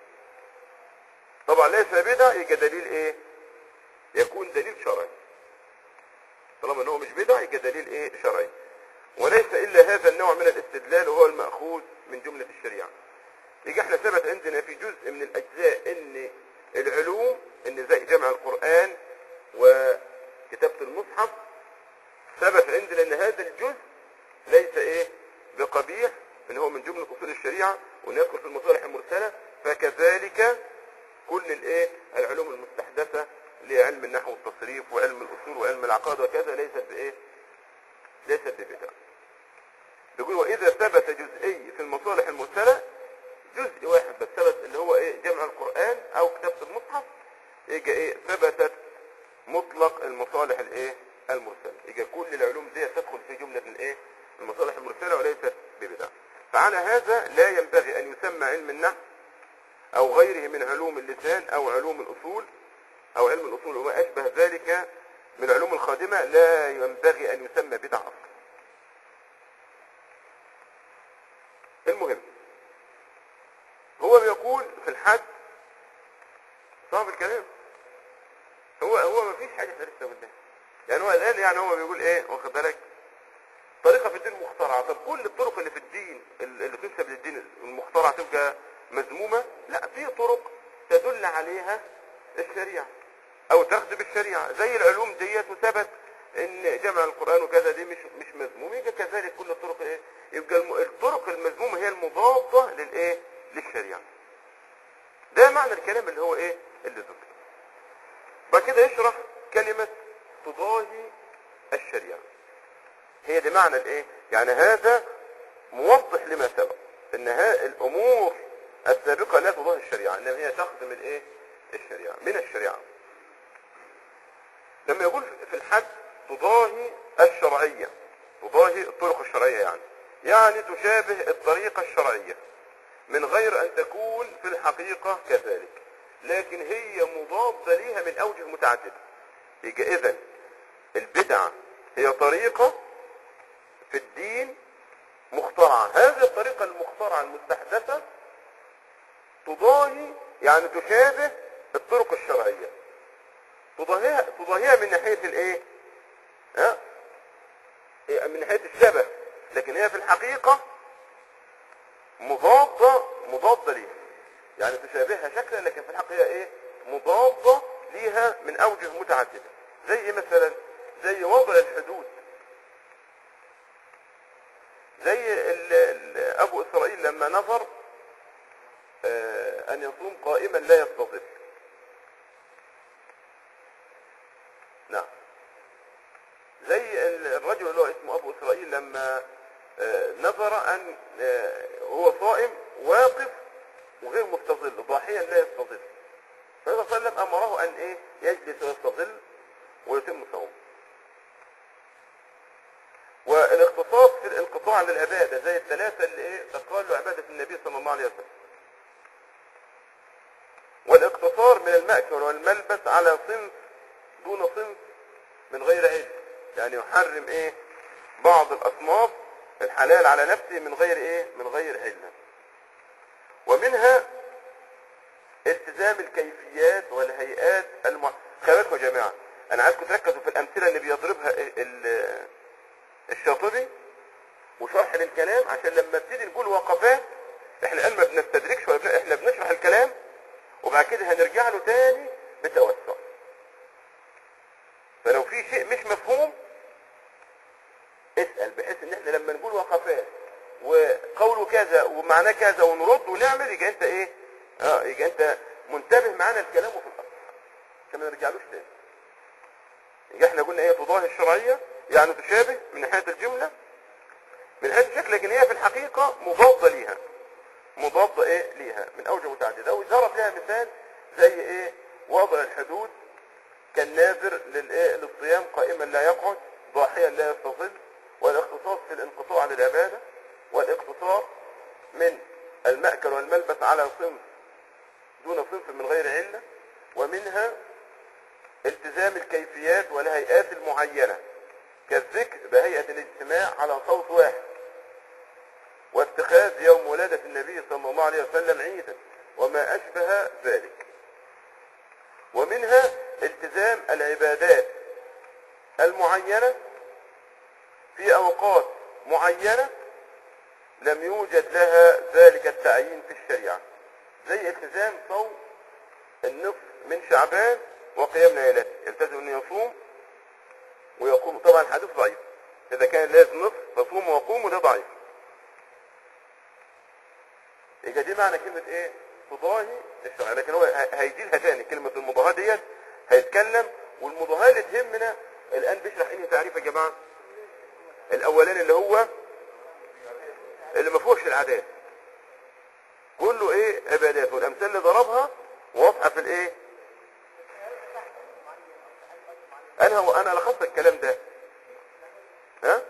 طبعا ليس بدعه يجي دليل ايه يكون دليل شرعي طالما ان هو مش بدعه يجي دليل ايه شرعي وليس الا هذا النوع من الاستدلال وهو الماخوذ من جمله الشريعه يجي احنا ثبت عندنا في جزء من الاجزاء ان العلوم ان زي جمع القران وكتابه المصحف ثبت عندنا ان هذا الجزء ليس ايه بقبيح ان هو من جمله اصول الشريعه وندخل في المصالح المرسله فكذلك كل الايه العلوم المستحدثه لعلم النحو والتصريف وعلم الاصول وعلم العقائد وكذا ليست بايه ليست ببدع بيقول واذا ثبت جزئي في المصالح المرسله جزء واحد بس ثبت اللي هو ايه جمع القران او كتابه المصحف يجي ايه ثبتت مطلق المصالح الايه المرسله يجي كل العلوم دي تدخل في جمله الايه المصالح المرسله وليست ببدع فعلى هذا لا ينبغي ان يسمى علم النحو او غيره من علوم اللسان او علوم الاصول او علم الاصول وما اشبه ذلك من العلوم الخادمه لا ينبغي ان يسمى بدع اصلا المهم هو بيقول في الحد صعب الكلام هو هو ما فيش حاجه لسه قدام يعني هو الان يعني هو بيقول ايه واخد بالك طريقه في الدين مخترعه طب كل الطرق اللي في الدين اللي تنسب للدين المخترعه تبقى مذمومه لا في طرق تدل عليها الشريعه او تخدم الشريعه زي العلوم ديت وثبت ان جمع القران وكذا دي مش مش مذموم يبقى كذلك كل الطرق ايه يبقى الم- الطرق المذمومه هي المضاده للايه للشريعه ده معنى الكلام اللي هو ايه اللي ذكر بعد كده يشرح كلمه تضاهي الشريعه هي دي معنى الايه يعني هذا موضح لما سبق ان ها الامور السابقه لا تضاهي الشريعه انما هي تخدم الايه الشريعه من الشريعه لما يقول في الحد تضاهي الشرعيه تضاهي الطرق الشرعيه يعني يعني تشابه الطريقه الشرعيه من غير ان تكون في الحقيقه كذلك لكن هي مضاده ليها من اوجه متعدده يبقى اذا البدعه هي طريقه في الدين مخترعة هذه الطريقة المخترعة المستحدثة تضاهي يعني تشابه الطرق الشرعية تضاهيها تضاهيها من ناحية الايه ها إيه، من ناحية الشبه لكن هي في الحقيقة مضادة مضادة ليها يعني تشابهها شكلا لكن في الحقيقة هي ايه مضادة ليها من اوجه متعددة زي ايه مثلا زي وضع الحدود زي ال- ال- ابو اسرائيل لما نظر آه، ان يصوم قائما لا يستطيع نعم زي ال- الرجل اللي هو اسمه ابو اسرائيل لما آه، نظر ان آه، هو صائم واقف وغير مستظل ضاحيا لا يستظل فالنبي صلى الله عليه وسلم امره ان ايه يجلس ويستظل ويتم صومه والاختصاص في الانقطاع عن العباده زي الثلاثه اللي ايه تقال عباده النبي صلى الله عليه وسلم والاقتصار من المأكل والملبس على صنف دون صنف من غير علم يعني يحرم ايه بعض الاصناف الحلال على نفسه من غير ايه من غير علم ومنها التزام الكيفيات والهيئات الم... خلي بالكم يا جماعه انا عايزكم تركزوا في الامثله اللي بيضربها ال... ال... الشاطبي وشرح للكلام عشان لما ابتدي نقول وقفات احنا الان ما بنستدركش ولا بن- احنا بنشرح الكلام وبعد كده هنرجع له تاني بتوسع فلو في شيء مش مفهوم اسأل بحيث ان احنا لما نقول وقفات وقوله كذا ومعناه كذا ونرد ونعمل يبقى انت ايه اه يبقى انت منتبه معانا الكلام وفي الاصل عشان ما نرجعلوش تاني يبقى احنا قلنا ايه تضاهي الشرعية يعني تشابه من ناحية الجملة من ناحية الشكل لكن هي في الحقيقة مضادة ليها مضادة ايه ليها من اوجه متعددة وضرب لها مثال زي ايه وضع الحدود كالناذر للايه للصيام قائما لا يقعد ضاحيا لا يستظل والاختصاص في الانقطاع عن العبادة والاقتصار من المأكل والملبس على صنف دون صنف من غير علة ومنها التزام الكيفيات والهيئات المعينة كالذكر بهيئة الاجتماع على صوت واحد واتخاذ يوم ولادة النبي صلى الله عليه وسلم عيدا وما أشبه ذلك ومنها التزام العبادات المعينة في أوقات معينة لم يوجد لها ذلك التعيين في الشريعة زي التزام صوم النصف من شعبان وقيام ليلته يلتزم أن يصوم ويقوم طبعا الحديث ضعيف إذا كان لازم نصف فصوم وقوم وده ضعيف يبقى دي معنى كلمة ايه تضاهي الشرع لكن هو ه- هيجي لها تاني كلمة المضاهاة ديت هيتكلم والمضاهاة اللي تهمنا الآن بيشرح انهي تعريف يا جماعة الأولاني اللي هو اللي ما فيهوش العادات كله ايه عبادات والأمثال اللي ضربها واضحة في الايه انا هو انا لخصت الكلام ده ها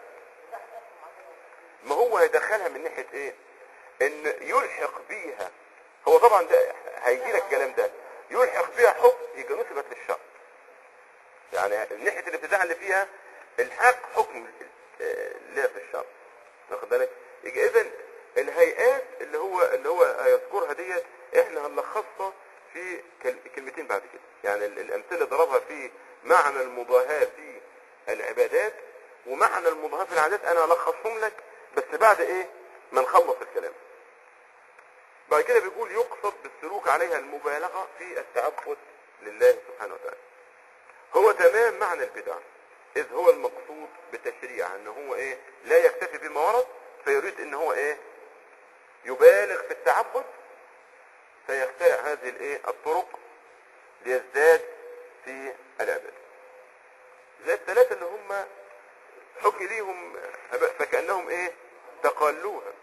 ما هو هيدخلها من ناحية ايه ان يلحق بيها هو طبعا ده هيجي لك الكلام ده يلحق بيها حكم يبقى نسبت للشرع يعني من ناحيه الابتداع اللي فيها الحاق حكم آه، لها في الشرع واخد بالك يبقى اذا الهيئات اللي هو اللي هو هيذكرها ديت احنا هنلخصها في كل- كلمتين بعد كده يعني ال- الامثله اللي ضربها في معنى المضاهاه في العبادات ومعنى المضاهاه في العادات انا هلخصهم لك بس بعد ايه ما نخلص الكلام بعد كده بيقول يقصد بالسلوك عليها المبالغة في التعبد لله سبحانه وتعالى هو تمام معنى البدع إذ هو المقصود بتشريع أن هو إيه لا يكتفي بما ورد فيريد أن هو إيه يبالغ في التعبد فيخترع هذه الإيه الطرق ليزداد في العبادة زي الثلاثة اللي هم حكي ليهم فكأنهم إيه تقالوها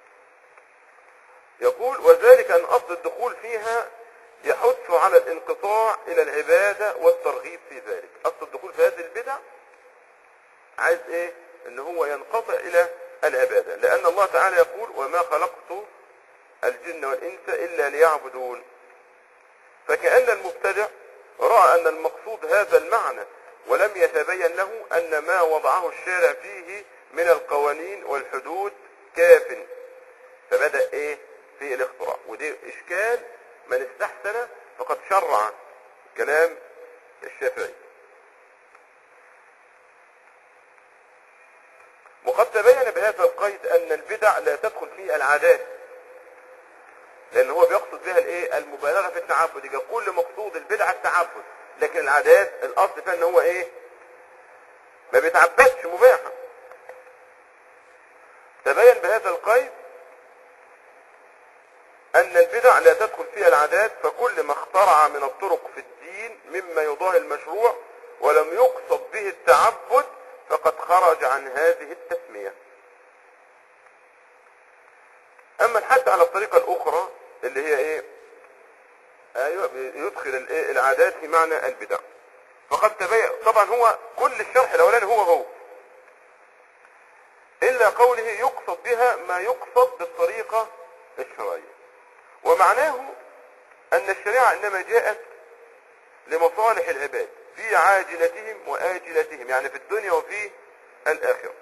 يقول وذلك أن أصل الدخول فيها يحث على الانقطاع إلى العبادة والترغيب في ذلك أصل الدخول في هذه البدع عايز إيه إن هو ينقطع إلى العبادة لأن الله تعالى يقول وما خلقت الجن والإنس إلا ليعبدون فكأن المبتدع رأى أن المقصود هذا المعنى ولم يتبين له أن ما وضعه الشارع فيه من القوانين والحدود كاف فبدأ ايه في الاختراع ودي اشكال من استحسن فقد شرع كلام الشافعي وقد تبين بهذا القيد ان البدع لا تدخل فيه العادات لان هو بيقصد بها الايه المبالغه في التعبد يبقى كل مقصود البدعه التعبد لكن العادات الاصل فيها ان هو ايه ما بيتعبدش مباحه تبين بهذا القيد أن البدع لا تدخل فيها العادات فكل ما اخترع من الطرق في الدين مما يضاهي المشروع ولم يقصد به التعبد فقد خرج عن هذه التسمية أما الحد على الطريقة الأخرى اللي هي إيه أيوة يدخل الإيه؟ العادات في معنى البدع فقد تبين طبعا هو كل الشرح الأولاني هو هو إلا قوله يقصد بها ما يقصد بالطريقة الشرعية ومعناه أن الشريعة إنما جاءت لمصالح العباد في عاجلتهم وآجلتهم يعني في الدنيا وفي الآخرة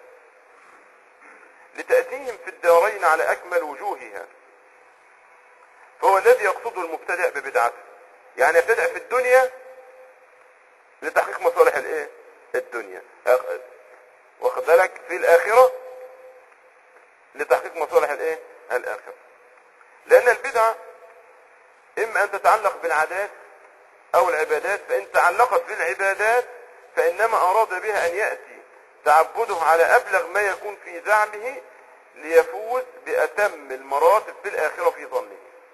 لتأتيهم في الدارين على أكمل وجوهها فهو الذي يقصده المبتدع ببدعته يعني يبتدع في الدنيا لتحقيق مصالح الايه الدنيا واخد بالك في الآخرة لتحقيق مصالح الايه الآخرة لأن البدعة إما أن تتعلق بالعادات أو العبادات فإن تعلقت بالعبادات فإنما أراد بها أن يأتي تعبده على أبلغ ما يكون في زعمه ليفوز بأتم المراتب في الآخرة في ظنه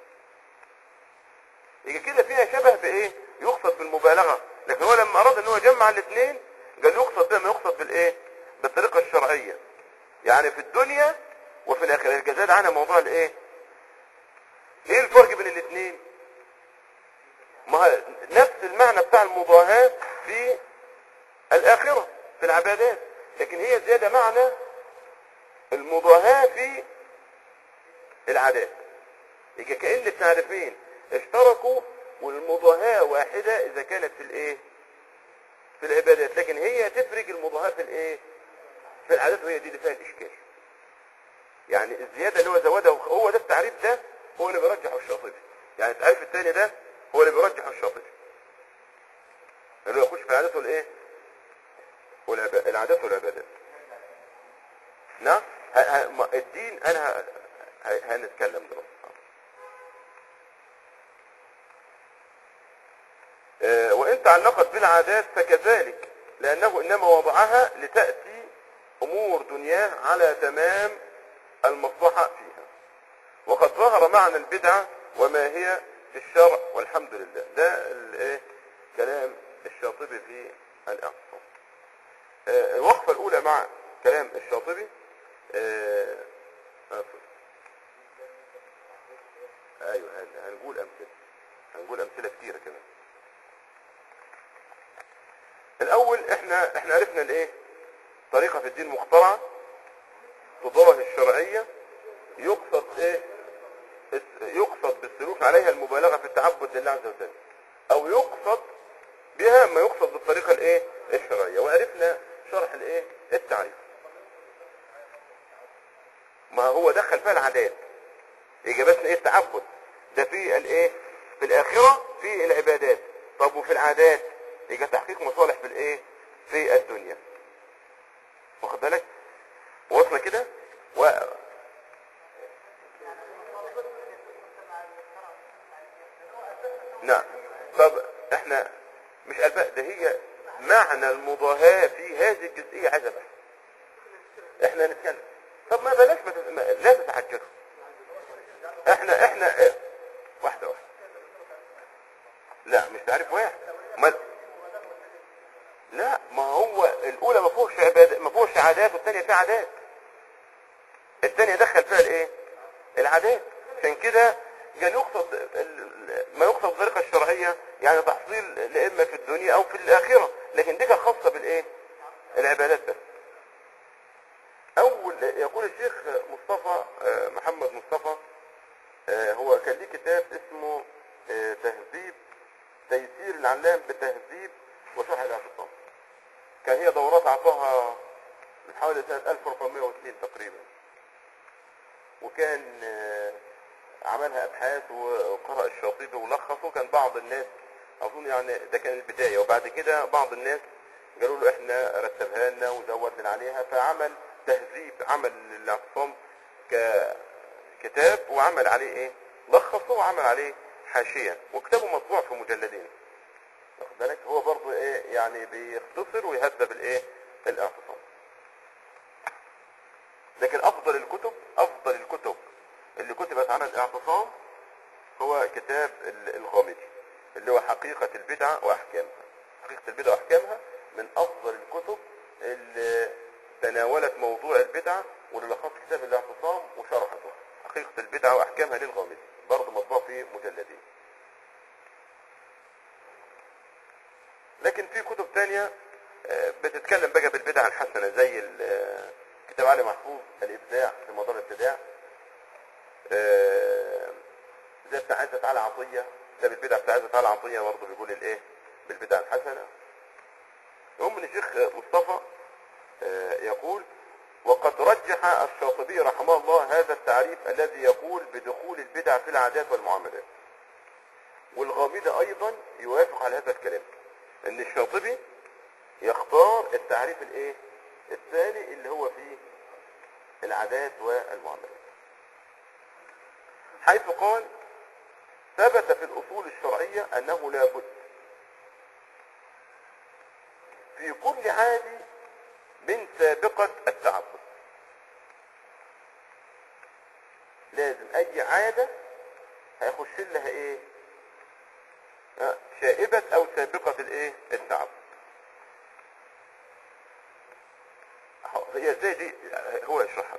يجي كده فيها شبه بإيه يقصد بالمبالغة لكن هو لما أراد أن هو يجمع الاثنين قال يقصد ده ما يقصد بالإيه بالطريقة الشرعية يعني في الدنيا وفي الآخرة الجزاء عنها موضوع الإيه ايه الفرق بين الاثنين ما هو نفس المعنى بتاع المضاهاة في الآخرة في العبادات لكن هي زيادة معنى المضاهاة في العادات يبقى كأن التعريفين اشتركوا والمضاهاة واحدة إذا كانت في الإيه؟ في العبادات لكن هي تفرق المضاهاة في الإيه؟ في العادات وهي دي اللي فيها الإشكال يعني الزيادة اللي هو زودها هو ده التعريف ده هو اللي بيرجحه الشاطبي يعني التعريف الثاني ده هو اللي بيرجحه الشاطبي اللي هو يخش في العادات والايه والعبا- العادات والعبادات نعم ه- ه- ما- الدين انا ه- ه- هنتكلم دلوقتي آه، وإن تعلقت بالعادات فكذلك لأنه إنما وضعها لتأتي أمور دنياه على تمام المصلحة فيها وقد ظهر معنى البدعة وما هي في الشرع والحمد لله ده الايه كلام الشاطبي في الاعتصام آه، الوقفة الأولى مع كلام الشاطبي آه، آه، أيوه هن- هنقول أمثلة هنقول أمثلة كتيرة كمان الأول احنا احنا عرفنا الايه طريقة في الدين مخترعة تضره الشرعية يقصد ايه الس- يقصد بالسلوك عليها المبالغة في التعبد لله عز وجل او يقصد بها ما يقصد بالطريقة الايه الشرعية وعرفنا شرح الايه التعريف ما هو دخل فيها العادات اجابتنا ايه التعبد ده في الايه في الاخرة في العبادات طب وفي العادات يبقى تحقيق مصالح في الايه في الدنيا واخد بالك وصلنا كده و... نعم طب احنا مش الباء ده هي معنى المضاهاة في هذه الجزئية عزبة احنا نتكلم طب ما بلاش ما تت- ما- لا تتعجلوا احنا احنا اه، واحدة واحدة لا مش تعريف واحد ما لا ما هو الاولى ما فيهوش عبادة ما فيهوش عادات والثانيه فيها عادات الثانيه دخل فيها الايه العادات عشان كده كان يقصد ال- ال- ما يقصد بالطريقه الشرعيه يعني تحصيل الائمه في الدنيا او في الاخره لكن دي كانت خاصه بالايه العبادات بس اول يقول الشيخ مصطفى آه، محمد مصطفى آه، هو كان ليه كتاب اسمه آه، تهذيب تيسير العلام بتهذيب وشرح الاعتصام كان هي دورات اعطاها من حوالي سنة 1402 تقريبا وكان آه، عملها ابحاث وقرأ الشاطبي ولخصه كان بعض الناس اظن يعني ده كان البداية وبعد كده بعض الناس قالوا له احنا رتبها لنا وزود من عليها فعمل تهذيب عمل الاعتصام ككتاب وعمل عليه ايه لخصه وعمل عليه حاشية وكتابه مطبوع في مجلدين واخد بالك هو برضه ايه يعني بيختصر ويهذب الايه الاعتصام لكن افضل الكتب افضل الكتب اللي كتبت عن الاعتصام هو كتاب ال- الغامدي اللي هو حقيقة البدعة واحكامها حقيقة البدعة واحكامها من افضل الكتب اللي تناولت موضوع البدعة واللي لخص كتاب الاعتصام وشرحته حقيقة البدعة واحكامها للغامدي برضه مطبوع في مجلدين لكن في كتب تانية آه، بتتكلم بقى بالبدع الحسنة زي ال- آه، كتاب علي محفوظ الإبداع في مدار الابتداع آه، زي بتاع عزة على عطية كتاب البدع بتاع عزة على عطية برضه بيقول الإيه بالبدع الحسنة المهم ان الشيخ مصطفى آه، يقول وقد رجح الشاطبي رحمه الله هذا التعريف الذي يقول بدخول البدع في العادات والمعاملات والغامدة ايضا يوافق على هذا الكلام ان الشاطبي يختار التعريف الايه الثاني اللي هو فيه العادات والمعاملات حيث قال ثبت في الاصول الشرعية انه لا بد في كل عادي من سابقة التعبد لازم اي عادة هيخش لها ايه آه، شائبة او سابقة الايه التعبد أهو، هي ازاي دي آه، هو يشرحها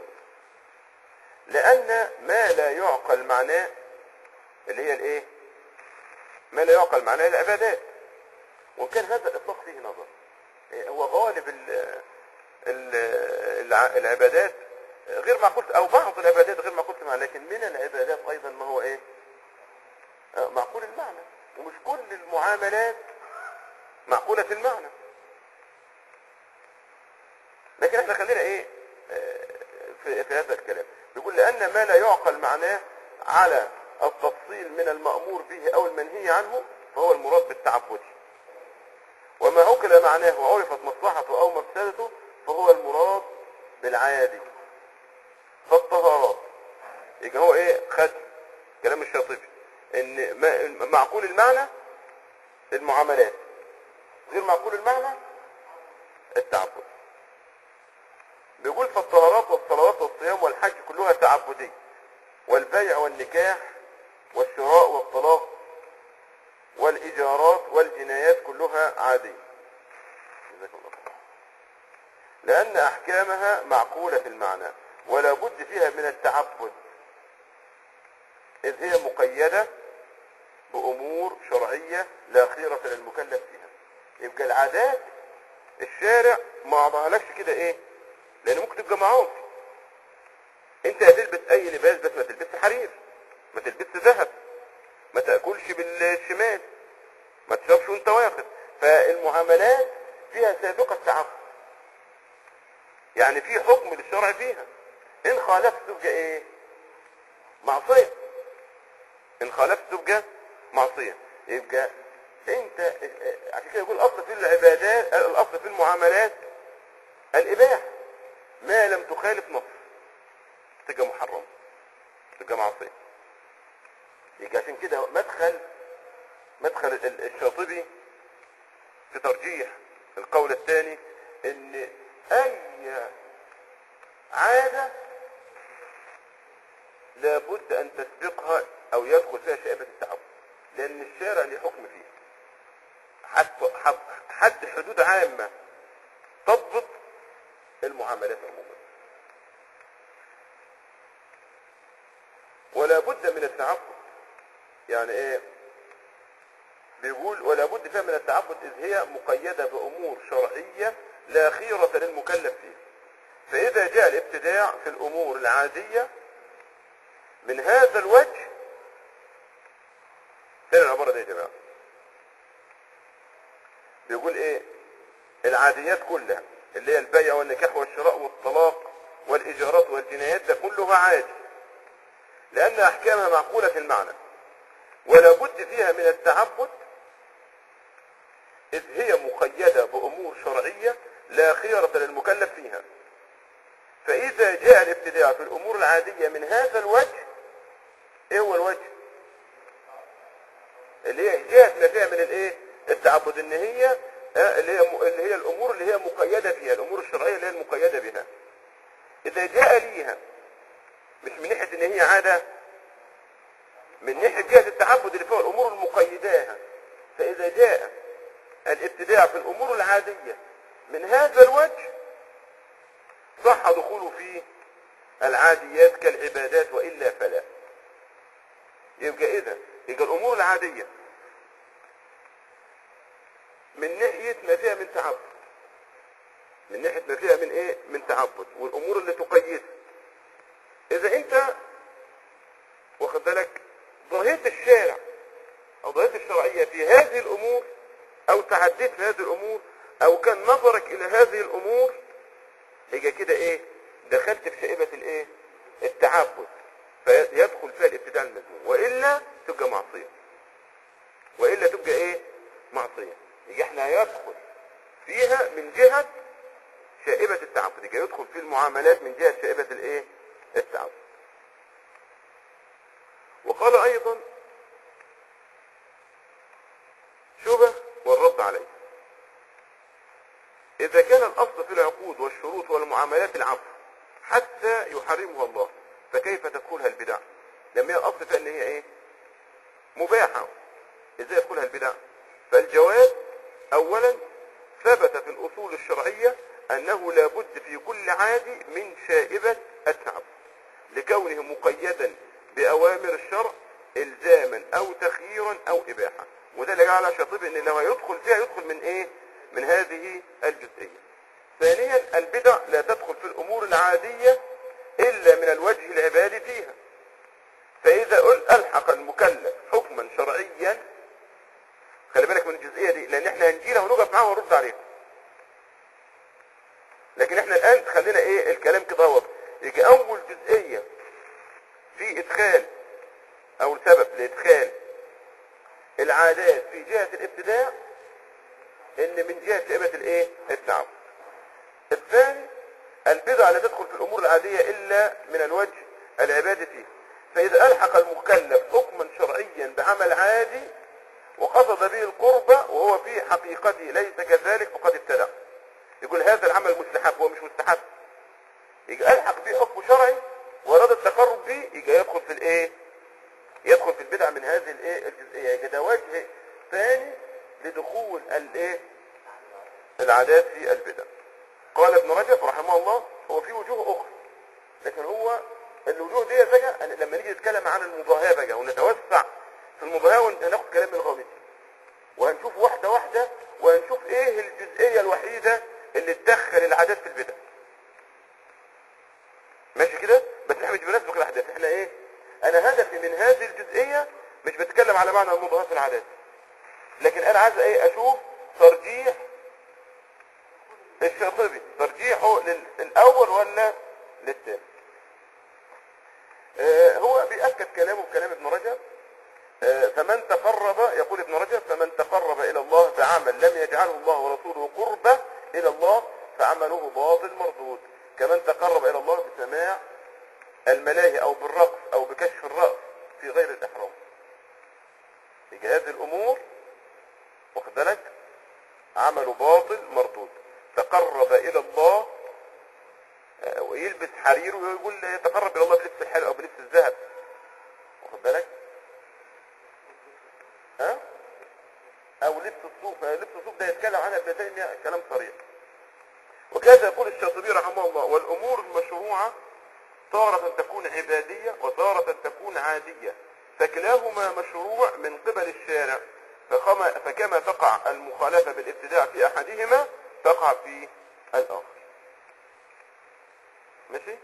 لان ما لا يعقل معناه اللي هي الايه ما لا يعقل معناه العبادات وكان هذا الاطلاق فيه نظر إيه، هو غالب ال ال الع- العبادات غير معقول او بعض العبادات غير معقول المعنى لكن من العبادات ايضا ما هو ايه آه، معقول المعنى ومش كل المعاملات معقولة في المعنى لكن احنا خلينا ايه آه، في, في هذا الكلام بيقول لان ما لا يعقل معناه على التفصيل من المأمور به او المنهي عنه فهو المراد بالتعبدي وما عقل معناه وعرفت مصلحته او مفسدته فهو المراد بالعادي فالطهارات يبقى هو ايه خد كلام الشاطبي ان ما- معقول المعنى المعاملات غير معقول المعنى التعبد بيقول فالطهارات والصلوات والصيام والحج كلها تعبدية والبيع والنكاح والشراء والطلاق والإيجارات والجنايات كلها عادية جزاك الله خير. لأن أحكامها معقولة المعنى ولا بد فيها من التعبد إذ هي مقيدة بأمور شرعية لا خيرة للمكلف فيها يبقى العادات الشارع ما عضعلكش كده ايه لان ممكن تبقى معاصي انت هتلبس اي لباس بس ما تلبسش حرير ما تلبسش ذهب ما تاكلش بالشمال ما تشربش وانت واخد فالمعاملات فيها سابقة تعبد يعني في حكم للشرع فيها ان خالفت تبقى ايه معصية ان خالفت تبقى معصية يبقى انت عشان كده يقول الاصل في العبادات الاصل في المعاملات الاباحة ما لم تخالف نص تبقى محرم تبقى معصية يبقى عشان كده مدخل مدخل ال- الشاطبي في ترجيح القول الثاني ان اي عادة لابد ان تسبقها او يدخل فيها شائبة التعبد لان الشارع له حكم فيه حد حد- حد حدود عامة تضبط المعاملات عموما ولا بد من التعبد يعني ايه بيقول ولا بد فيها من التعبد اذ هي مقيدة بامور شرعية لا خيرة للمكلف فيها فاذا جاء الابتداع في الامور العادية من هذا الوجه فين العبارة دي يا جماعة بيقول ايه العاديات كلها اللي هي البيع والنكاح والشراء والطلاق والايجارات والجنايات ده كلها عادي لان احكامها معقولة في المعنى ولا بد فيها من التعبد اذ هي مقيدة بامور شرعية لا خيرة للمكلف فيها فاذا جاء الابتداع في الامور العادية من هذا الوجه ايه هو الوجه اللي هي جهة ما فيها من الايه التعبد ان هي آه، اللي هي اللي هي الامور اللي هي مقيده فيها الامور الشرعيه اللي هي المقيده بها اذا جاء ليها مش من ناحيه ان هي عاده من ناحيه جهه التعبد اللي فيها الامور المقيداها فاذا جاء الابتداع في الامور العاديه من هذا الوجه صح دخوله في العاديات كالعبادات والا فلا يبقى اذا يبقى الامور العاديه من ناحية ما فيها من تعبد من ناحية ما فيها من ايه من تعبد والامور اللي تقيدها اذا انت واخد بالك ضهيت الشارع او ضهيت الشرعية في هذه الامور او تعديت في هذه الامور او كان نظرك الى هذه الامور يبقى كده ايه دخلت في شائبة الايه التعبد فيدخل فيها الابتداع المذموم والا تبقى معصية والا تبقى ايه معصية يبقى احنا هيدخل فيها من جهة شائبة التعبد يبقى يدخل في المعاملات من جهة شائبة الايه التعبد وقال ايضا شبه والرد عليه اذا كان الاصل في العقود والشروط والمعاملات العفو حتى يحرمها الله فكيف تدخلها البدع لما هي الاصل فيها ان هي ايه مباحة ازاي يدخلها البدع فالجواب اولا ثبت في الاصول الشرعية انه لا بد في كل عادي من شائبة التعب لكونه مقيدا باوامر الشرع الزاما او تخييرا او اباحة وده اللي جعل شاطبي ان لو يدخل فيها يدخل من ايه من هذه الجزئية ثانيا البدع لا تدخل في الامور العادية إلا من الوجه العبادي فيها فإذا قل ألحق المكلف حكما شرعيا خلي بالك من الجزئية دي لأن احنا هنجيلها ونقف معاها ونرد عليها لكن احنا الآن خلينا ايه الكلام كده هو يجي أول جزئية في إدخال أو سبب لإدخال العادات في جهة الابتداع إن من جهة شئبة الايه التعب الثاني البدع لا تدخل في الأمور العادية إلا من الوجه العبادي فيه فإذا ألحق المكلف حكما شرعيا بعمل عادي وقصد به القربة وهو في حقيقته ليس كذلك فقد ابتدع يقول هذا العمل مستحب هو مش مستحب يجي ألحق به حكم شرعي وأراد التقرب به يجي يدخل في الإيه يدخل في البدع من هذه الإيه الجزئية يجي ده وجه ثاني لدخول الإيه العادات في البدع قال ابن رجب رحمه الله هو في وجوه أخرى لكن هو الوجوه دي بقى لما نيجي نتكلم عن المضاهاة بقى ونتوسع في المضاهاة وناخد كلام من الغامدي وهنشوف واحدة واحدة وهنشوف ايه الجزئية الوحيدة اللي تدخل العادات في البدع ماشي كده بس احنا مش بنسبق الاحداث احنا ايه انا هدفي من هذه الجزئية مش بتكلم على معنى المضاهاة في العادات لكن انا عايز ايه اشوف ترجيح الشاطبي ترجيحه للاول ولا للثاني آه هو بيأكد كلامه بكلام ابن رجب آه فمن تقرب يقول ابن رجب فمن تقرب الى الله بعمل لم يجعله الله ورسوله قربة الى الله فعمله باطل مردود كمن تقرب الى الله بسماع الملاهي او بالرقص او بكشف الرأس في غير الاحرام يجي هذه الامور واخد بالك عمله باطل مردود تقرب الى الله آه ويلبس حرير ويقول يتقرب الى الله بلبس الحلو او بلبس الذهب واخد بالك ها او لبس الصوف لبس الصوف ده يتكلم عنها ابن تيميه كلام صريح وكذا يقول الشاطبي رحمه الله والامور المشروعه تارة تكون عبادية وتارة تكون عادية فكلاهما مشروع من قبل الشارع فكما, فكما تقع المخالفة بالابتداع في احدهما تقع في الاخر ماشي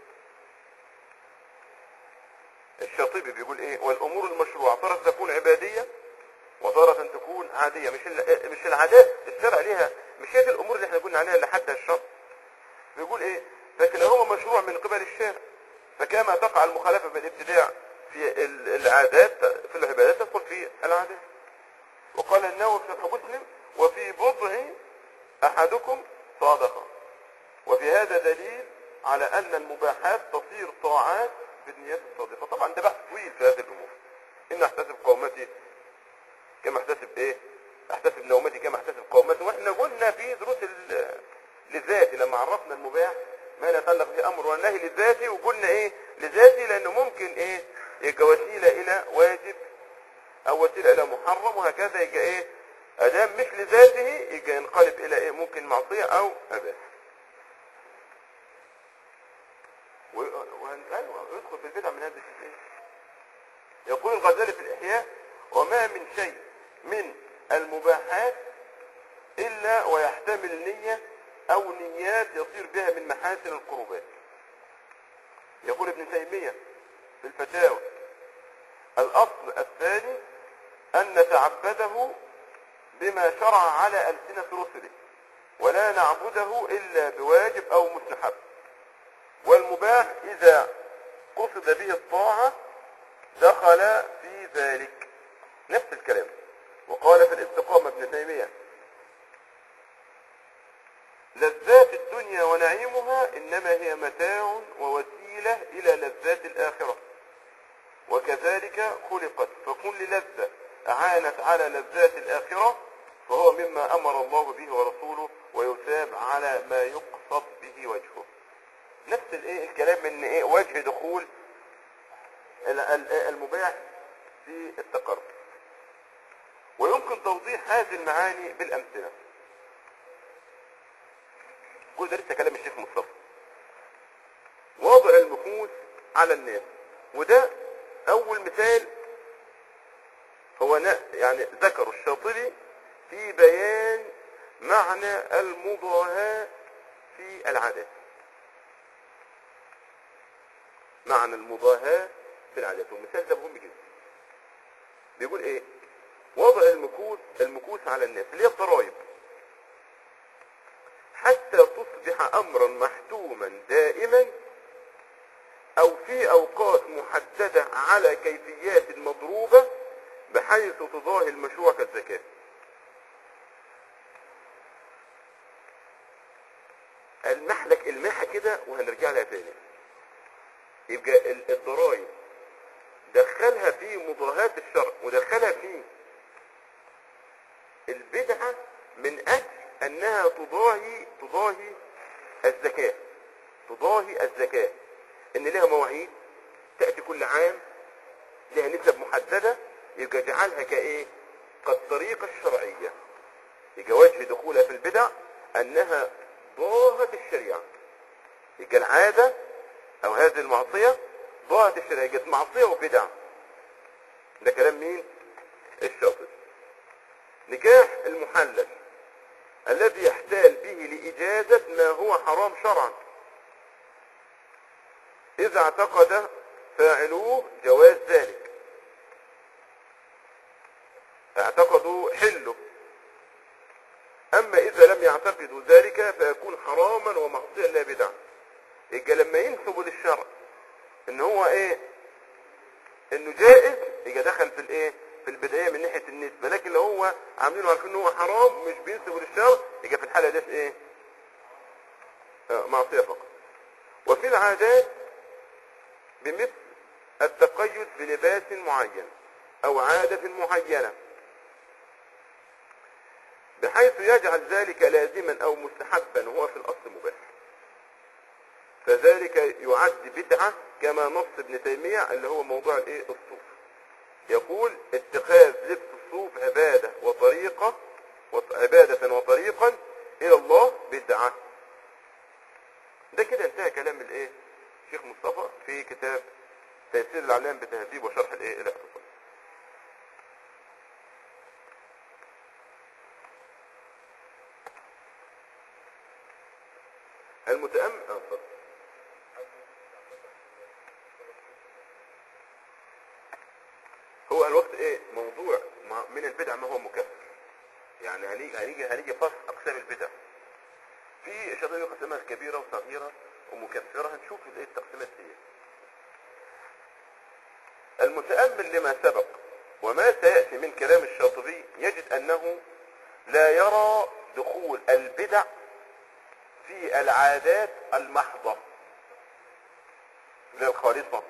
الشاطبي بيقول ايه والامور المشروعة تارة تكون عبادية وتارة تكون عادية مش مش العادات الشرع ليها مش هي دي الامور اللي احنا قلنا عليها اللي حدها الشرع بيقول ايه فكلاهما مشروع من قبل الشارع فكما تقع المخالفة بالابتداع في العادات في العبادات تدخل في العادات وقال النووي في صحيح مسلم وفي بضع احدكم صادقة وفي هذا دليل على ان المباحات تصير طاعات بالنيات الصادقة طبعا ده بحث طويل في هذه الامور ان احتسب قومتي كما احتسب ايه احتسب نومتي كما احتسب قومتي واحنا قلنا في دروس لذاتي لما عرفنا المباح ما لا يتعلق به امر والنهي لذاتي وقلنا ايه لذاتي لانه ممكن ايه يبقى وسيله الى واجب او وسيله الى محرم وهكذا يبقى ايه ادام مش لذاته يبقى ينقلب الى ايه ممكن معصيه او اباحه ويدخل في البدع من هذا الشيء يقول الغزالي في الاحياء وما من شيء من المباحات الا ويحتمل نيه او نيات يصير بها من محاسن القربات يقول ابن تيمية في الفتاوى الاصل الثاني ان نتعبده بما شرع على ألسنة رسله ولا نعبده الا بواجب او مستحب والمباح اذا قصد به الطاعة دخل في ذلك نفس الكلام وقال في الاستقامة ابن تيمية لذات الدنيا ونعيمها انما هي متاع ووسيلة الى لذات الاخرة وكذلك خلقت فكل لذة اعانت على لذات الاخرة فهو مما امر الله به ورسوله ويثاب على ما يقصد به وجهه نفس الايه الكلام ان ايه وجه دخول المباح في التقرب ويمكن توضيح هذه المعاني بالامثله كل ده لسه كلام الشيخ مصطفى وضع المكوس على الناس وده اول مثال هو يعني ذكر الشاطبي في بيان معنى المضاهاة في العادات معنى المضاهاة في العادات والمثال ده مهم جدا بيقول ايه وضع المكوس المكوس على الناس اللي هي الضرائب حتى تصبح امرا محتوما دائما او في اوقات محددة على كيفيات مضروبة بحيث تضاهي المشروع كالزكاة المحلك الماحة كده وهنرجع لها تاني يبقى ال- الضرائب دخلها في مضاهاة الشرع ودخلها في البدعة من اجل انها تضاهي تضاهي الزكاة تضاهي الزكاة ان لها مواعيد تأتي كل عام لها نسب محددة يبقى جعلها كايه كالطريقة الشرعية يبقى وجه دخولها في البدع انها ضاهت الشريعة يبقى العادة او هذه المعصية ضاهت الشريعة يبقى معصية وبدع ده كلام مين الشاطر نكاح المحلل الذي يحتال به لإجازة ما هو حرام شرعا إذا اعتقد فاعلوه جواز ذلك اعتقدوا حله أما إذا لم يعتقدوا ذلك فيكون حراما ومعصيا لا بدعة يبقى لما ينسبوا للشرع ان هو ايه انه جائز يبقى دخل في الايه في البداية من ناحية النسبة لكن لو هو عاملينه عارفين ان هو حرام مش بينسبوا للشرع يبقى في الحالة دي ايه آه، معصية فقط وفي العادات بمثل التقيد بلباس معين او عادة معينة بحيث يجعل ذلك لازما او مستحبا وهو في الاصل مباح فذلك يعد بدعة كما نص ابن تيمية اللي هو موضوع الايه الصوف يقول اتخاذ لبس الصوف عبادة وطريقة وط- عبادة وطريقا الى الله بدعة ده كده انتهى كلام الايه شيخ مصطفى في كتاب تيسير الاعلام بتهذيب وشرح الايه الاعتصام المتأمل آه، اتفضل. هو الوقت ايه موضوع ما- من البدع ما هو مكفر يعني هنيجي هنيجي هنيجي فصل اقسام البدع في شباب قسمات كبيره وصغيره ومكفره هنشوف الايه التقسيمات دي المتامل لما سبق وما سياتي من كلام الشاطبي يجد انه لا يرى دخول البدع في العادات المحضه لا الخالصه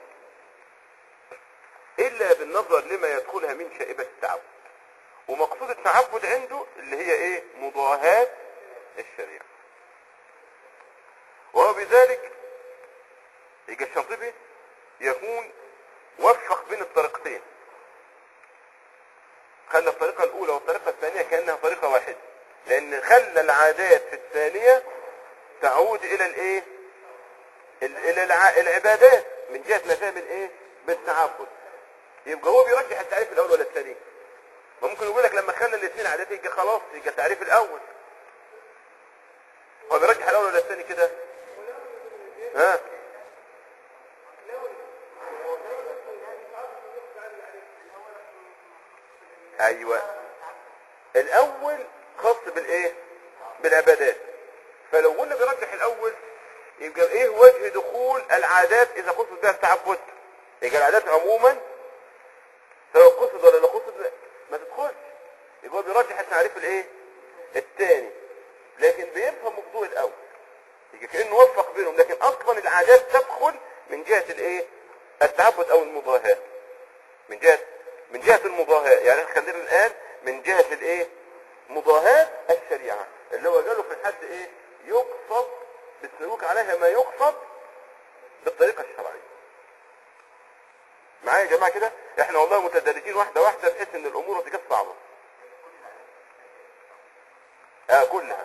الا بالنظر لما يدخلها من شائبة التعبد ومقصود التعبد عنده اللي هي ايه مضاهاة الشريعة وبذلك يجي الشاطبي يكون وفق بين الطريقتين خلى الطريقة الأولى والطريقة الثانية كأنها طريقة واحدة لأن خلى العادات في الثانية تعود إلى الإيه؟ ال- إلى الع- العبادات من جهة مفاهيم الإيه؟ بالتعبد يبقى هو بيرجح التعريف الاول ولا الثاني ما ممكن يقول لك لما خلى الاثنين عادات يبقى خلاص يبقى التعريف الاول هو بيرجح الاول ولا الثاني كده ها ايوه الاول خاص بالايه بالعبادات فلو قلنا بيرجح الاول يبقى ايه وجه دخول العادات اذا قصد بها التعبد يبقى العادات عموما سواء قصد ولا لا قصد ما تدخلش يبقى هو بيرجح التعريف الايه الثاني لكن بيفهم موضوع الاول يبقى كانه وفق بينهم لكن اصلا العادات تدخل من جهه الايه التعبد او المضاهاه من جهه من جهه المضاهاه يعني احنا خلينا الان من جهه الايه مضاهاه الشريعه اللي هو قالوا في الحد ايه يقصد بالسلوك عليها ما يقصد بالطريقه الشرعيه معايا يا جماعه كده احنا والله متدرجين واحده واحده بحيث ان الامور ما تبقاش صعبه اه كلها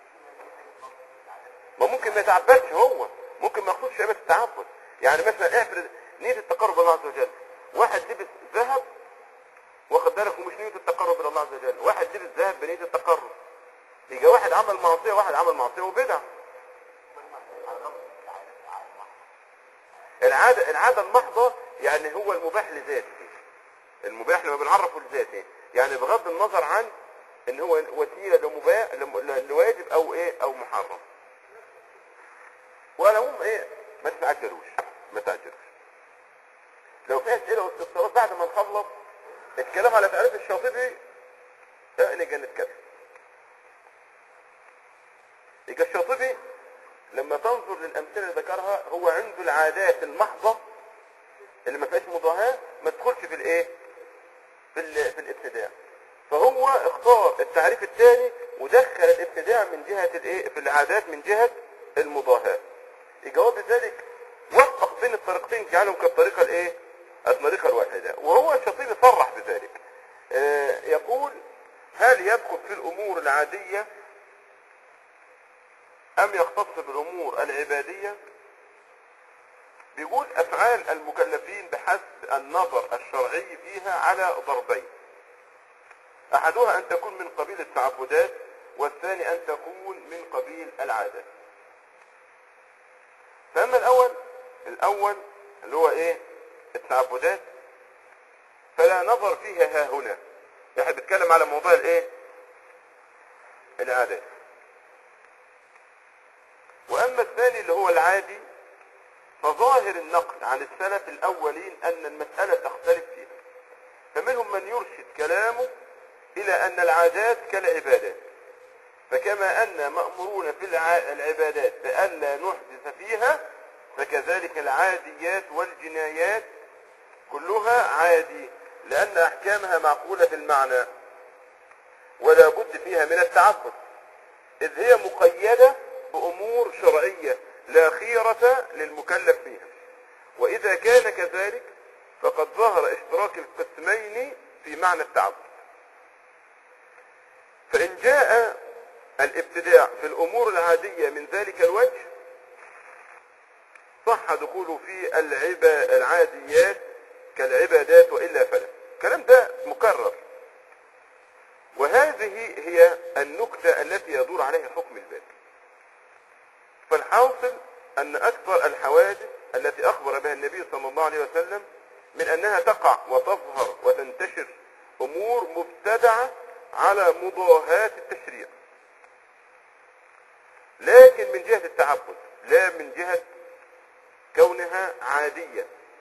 ما ممكن ما يتعبدش هو ممكن ما يقصدش عباده التعبد يعني مثلا افرض نيه التقرب الى الله عز وجل واحد لبس ذهب واخد بالك ومش نيه التقرب الى الله عز وجل واحد لبس ذهب بنيه التقرب يجي واحد عمل معصيه واحد عمل معصيه وبدع العادة العادة المحضة يعني هو المباح لذاته المباح لما بنعرفه لذاته يعني بغض النظر عن ان هو وسيلة لمباح لم- لواجب او ايه او محرم ولا هم ايه ما تتعجلوش ما تعجلوش لو في اسئله واستفسارات بعد ما نخلص الكلام على تعريف الشاطبي اه نجي نتكلم يبقى الشاطبي لما تنظر للامثله اللي ذكرها هو عنده العادات المحضه اللي ما فيهاش مضاهاه ما تدخلش في الايه في ال- في الابتداع فهو اختار التعريف الثاني ودخل الابتداع من جهه الايه في العادات من جهه المضاهاه الجواب ذلك وفق بين الطريقتين جعلهم كالطريقه الايه الطريقه الواحده وهو الشاطبي صرح بذلك آه، يقول هل يدخل في الامور العاديه ام يختص بالامور العباديه بيقول افعال المكلفين بحسب النظر الشرعي فيها على ضربين احدها ان تكون من قبيل التعبدات والثاني ان تكون من قبيل العادات فاما الاول الاول اللي هو ايه التعبدات فلا نظر فيها ها هنا احنا بنتكلم على موضوع الايه العادات واما الثاني اللي هو العادي فظاهر النقل عن السلف الاولين ان المسألة تختلف فيها فمنهم من يرشد كلامه الى ان العادات كالعبادات فكما ان مأمورون في الع- العبادات بألا نحدث فيها فكذلك العاديات والجنايات كلها عادي لأن أحكامها معقولة المعنى ولا بد فيها من التعبد إذ هي مقيدة بأمور شرعية لا خيرة للمكلف فيها وإذا كان كذلك فقد ظهر اشتراك القسمين في معنى التعبد فإن جاء الابتداع في الأمور العادية من ذلك الوجه صح دخوله في العبا العاديات كالعبادات وإلا فلا الكلام ده مكرر وهذه هي النكتة التي يدور عليها حكم الباب فالحاصل أن أكثر الحوادث التي أخبر بها النبي صلى الله عليه وسلم من أنها تقع وتظهر وتنتشر أمور مبتدعة على مضاهاة التشريع لكن من جهة التعبد لا من جهة كونها عادية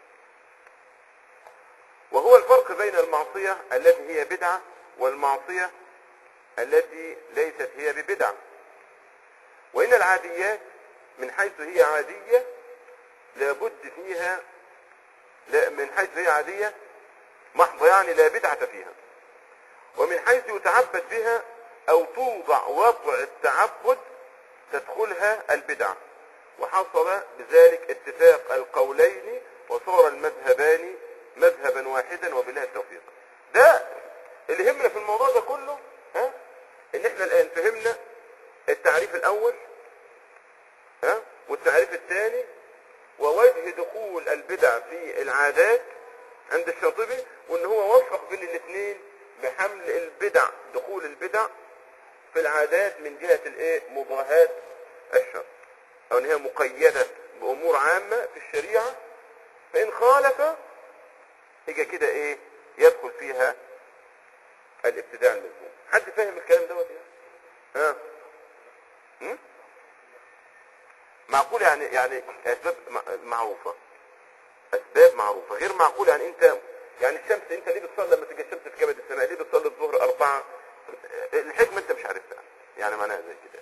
وهو الفرق بين المعصية التي هي بدعة والمعصية التي ليست هي ببدعة وإن العاديات من حيث هي عادية لابد فيها لا من حيث هي عادية محضة يعني لا بدعة فيها ومن حيث يتعبد بها أو توضع وضع التعبد تدخلها البدعة وحصل بذلك اتفاق القولين وصار المذهبان مذهبا واحدا وبالله التوفيق ده اللي يهمنا في الموضوع ده كله ها ان احنا الان فهمنا التعريف الاول ها والتعريف الثاني ووجه دخول البدع في العادات عند الشاطبي وان هو وفق بين الاثنين بحمل البدع دخول البدع في العادات من جهة الايه مضاهاة الشر او ان هي مقيدة بامور عامة في الشريعة فان خالف يجي كده ايه يدخل فيها الابتداع المذموم حد فاهم الكلام دوت يعني ها هم؟ معقول يعني يعني اسباب م- معروفة اسباب معروفة غير معقول يعني انت يعني الشمس انت ليه بتصلي لما تيجي الشمس في كبد السماء ليه بتصلي الظهر اربعة الحكمة انت مش عارفها يعني معناها زي كده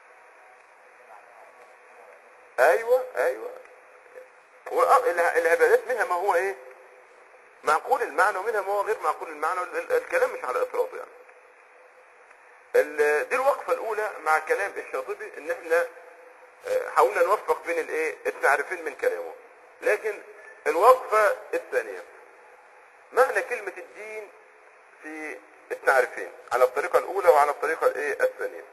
ايوه ايوه وآه الع- العبادات منها ما هو ايه معقول المعنى ومنها ما هو غير معقول المعنى ال- ال- الكلام مش على افراط يعني ال- دي الوقفة الاولى مع كلام الشاطبي ان احنا آه، حاولنا نوفق بين الايه التعريفين من كلامه لكن الوقفة الثانية معنى كلمة الدين في التعريفين على الطريقة الاولى وعلى الطريقة الايه الثانية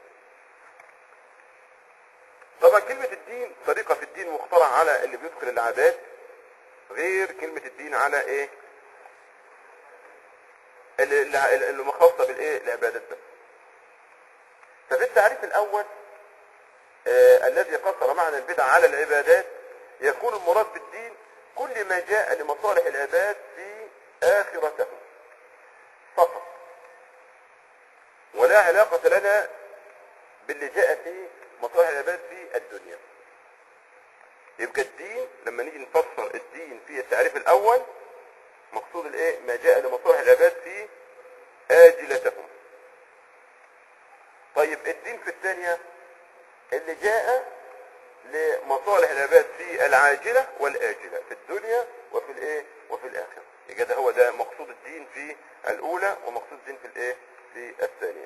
طبعا كلمة الدين طريقة في الدين مخترعة على اللي بيدخل العادات غير كلمة الدين على ايه اللي, اللي اللي مخصصة بالايه العبادات بس ففي التعريف الاول آه الذي قصر معنى البدع على العبادات يكون المراد بالدين كل ما جاء لمصالح العباد في آخرتهم فقط ولا علاقة لنا باللي جاء في مصالح العباد في الدنيا يبقى الدين لما نيجي نفسر الدين في التعريف الأول مقصود الايه ما جاء لمصالح العباد في آجلتهم طيب الدين في الثانية اللي جاء لمصالح العباد في العاجلة والآجلة في الدنيا وفي الايه وفي الآخرة يبقى ده هو ده مقصود الدين في الأولى ومقصود الدين في الايه في الثانية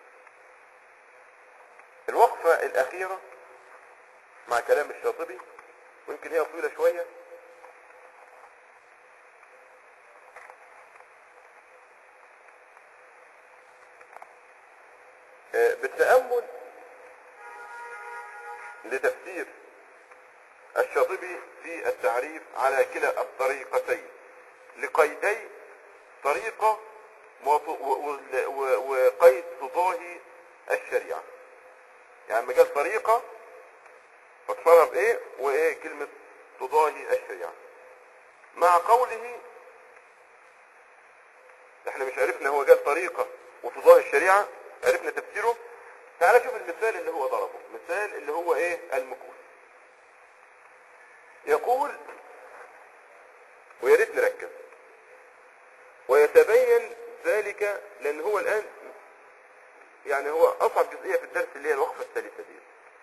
الوقفة الأخيرة مع كلام الشاطبي ويمكن هي طويلة شوية آه، بالتأمل لتفسير الشاطبي في التعريف على كلا الطريقتين لقيدي طريقة وط- و- و- وقيد تضاهي الشريعة يعني لما قال طريقة فسرها بايه وايه كلمة تضاهي الشريعة مع قوله احنا مش عرفنا هو قال طريقة وتضاهي الشريعة عرفنا تفسيره تعال شوف المثال اللي هو ضربه مثال اللي هو ايه المكوس يقول ويا ريت نركز ويتبين ذلك لان هو الان يعني هو اصعب جزئيه في الدرس اللي هي الوقفه الثالثه دي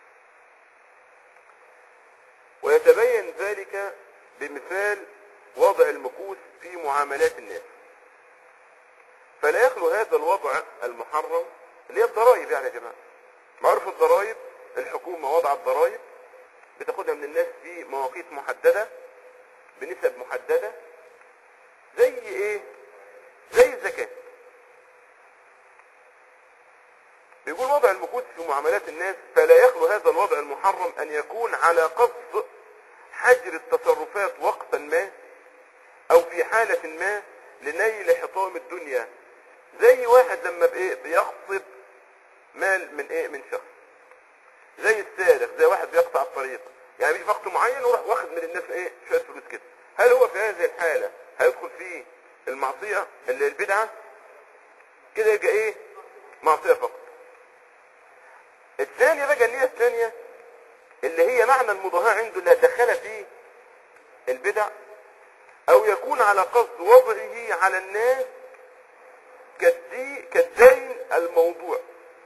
ويتبين ذلك بمثال وضع المكوس في معاملات الناس فلا يخلو هذا الوضع المحرم اللي هي الضرائب يعني يا جماعه معروف الضرائب الحكومه وضعت ضرائب بتاخدها من الناس في مواقيت محدده بنسب محدده زي ايه زي الزكاه بيقول وضع المكوس في معاملات الناس فلا يخلو هذا الوضع المحرم ان يكون على قصد حجر التصرفات وقتا ما او في حالة ما لنيل حطام الدنيا زي واحد لما بايه بيغصب مال من ايه من شخص زي السارق زي واحد بيقطع الطريق يعني بيجي في وقت معين وراح واخد من الناس ايه شويه فلوس كده هل هو في هذه الحاله هيدخل في المعصيه اللي البدعه كده يبقى ايه معصيه فقط الثانيه بقى النيه الثانيه اللي هي معنى المضاهاة عنده لا دخل في البدع او يكون على قصد وضعه على الناس كالدي كالدين الموضوع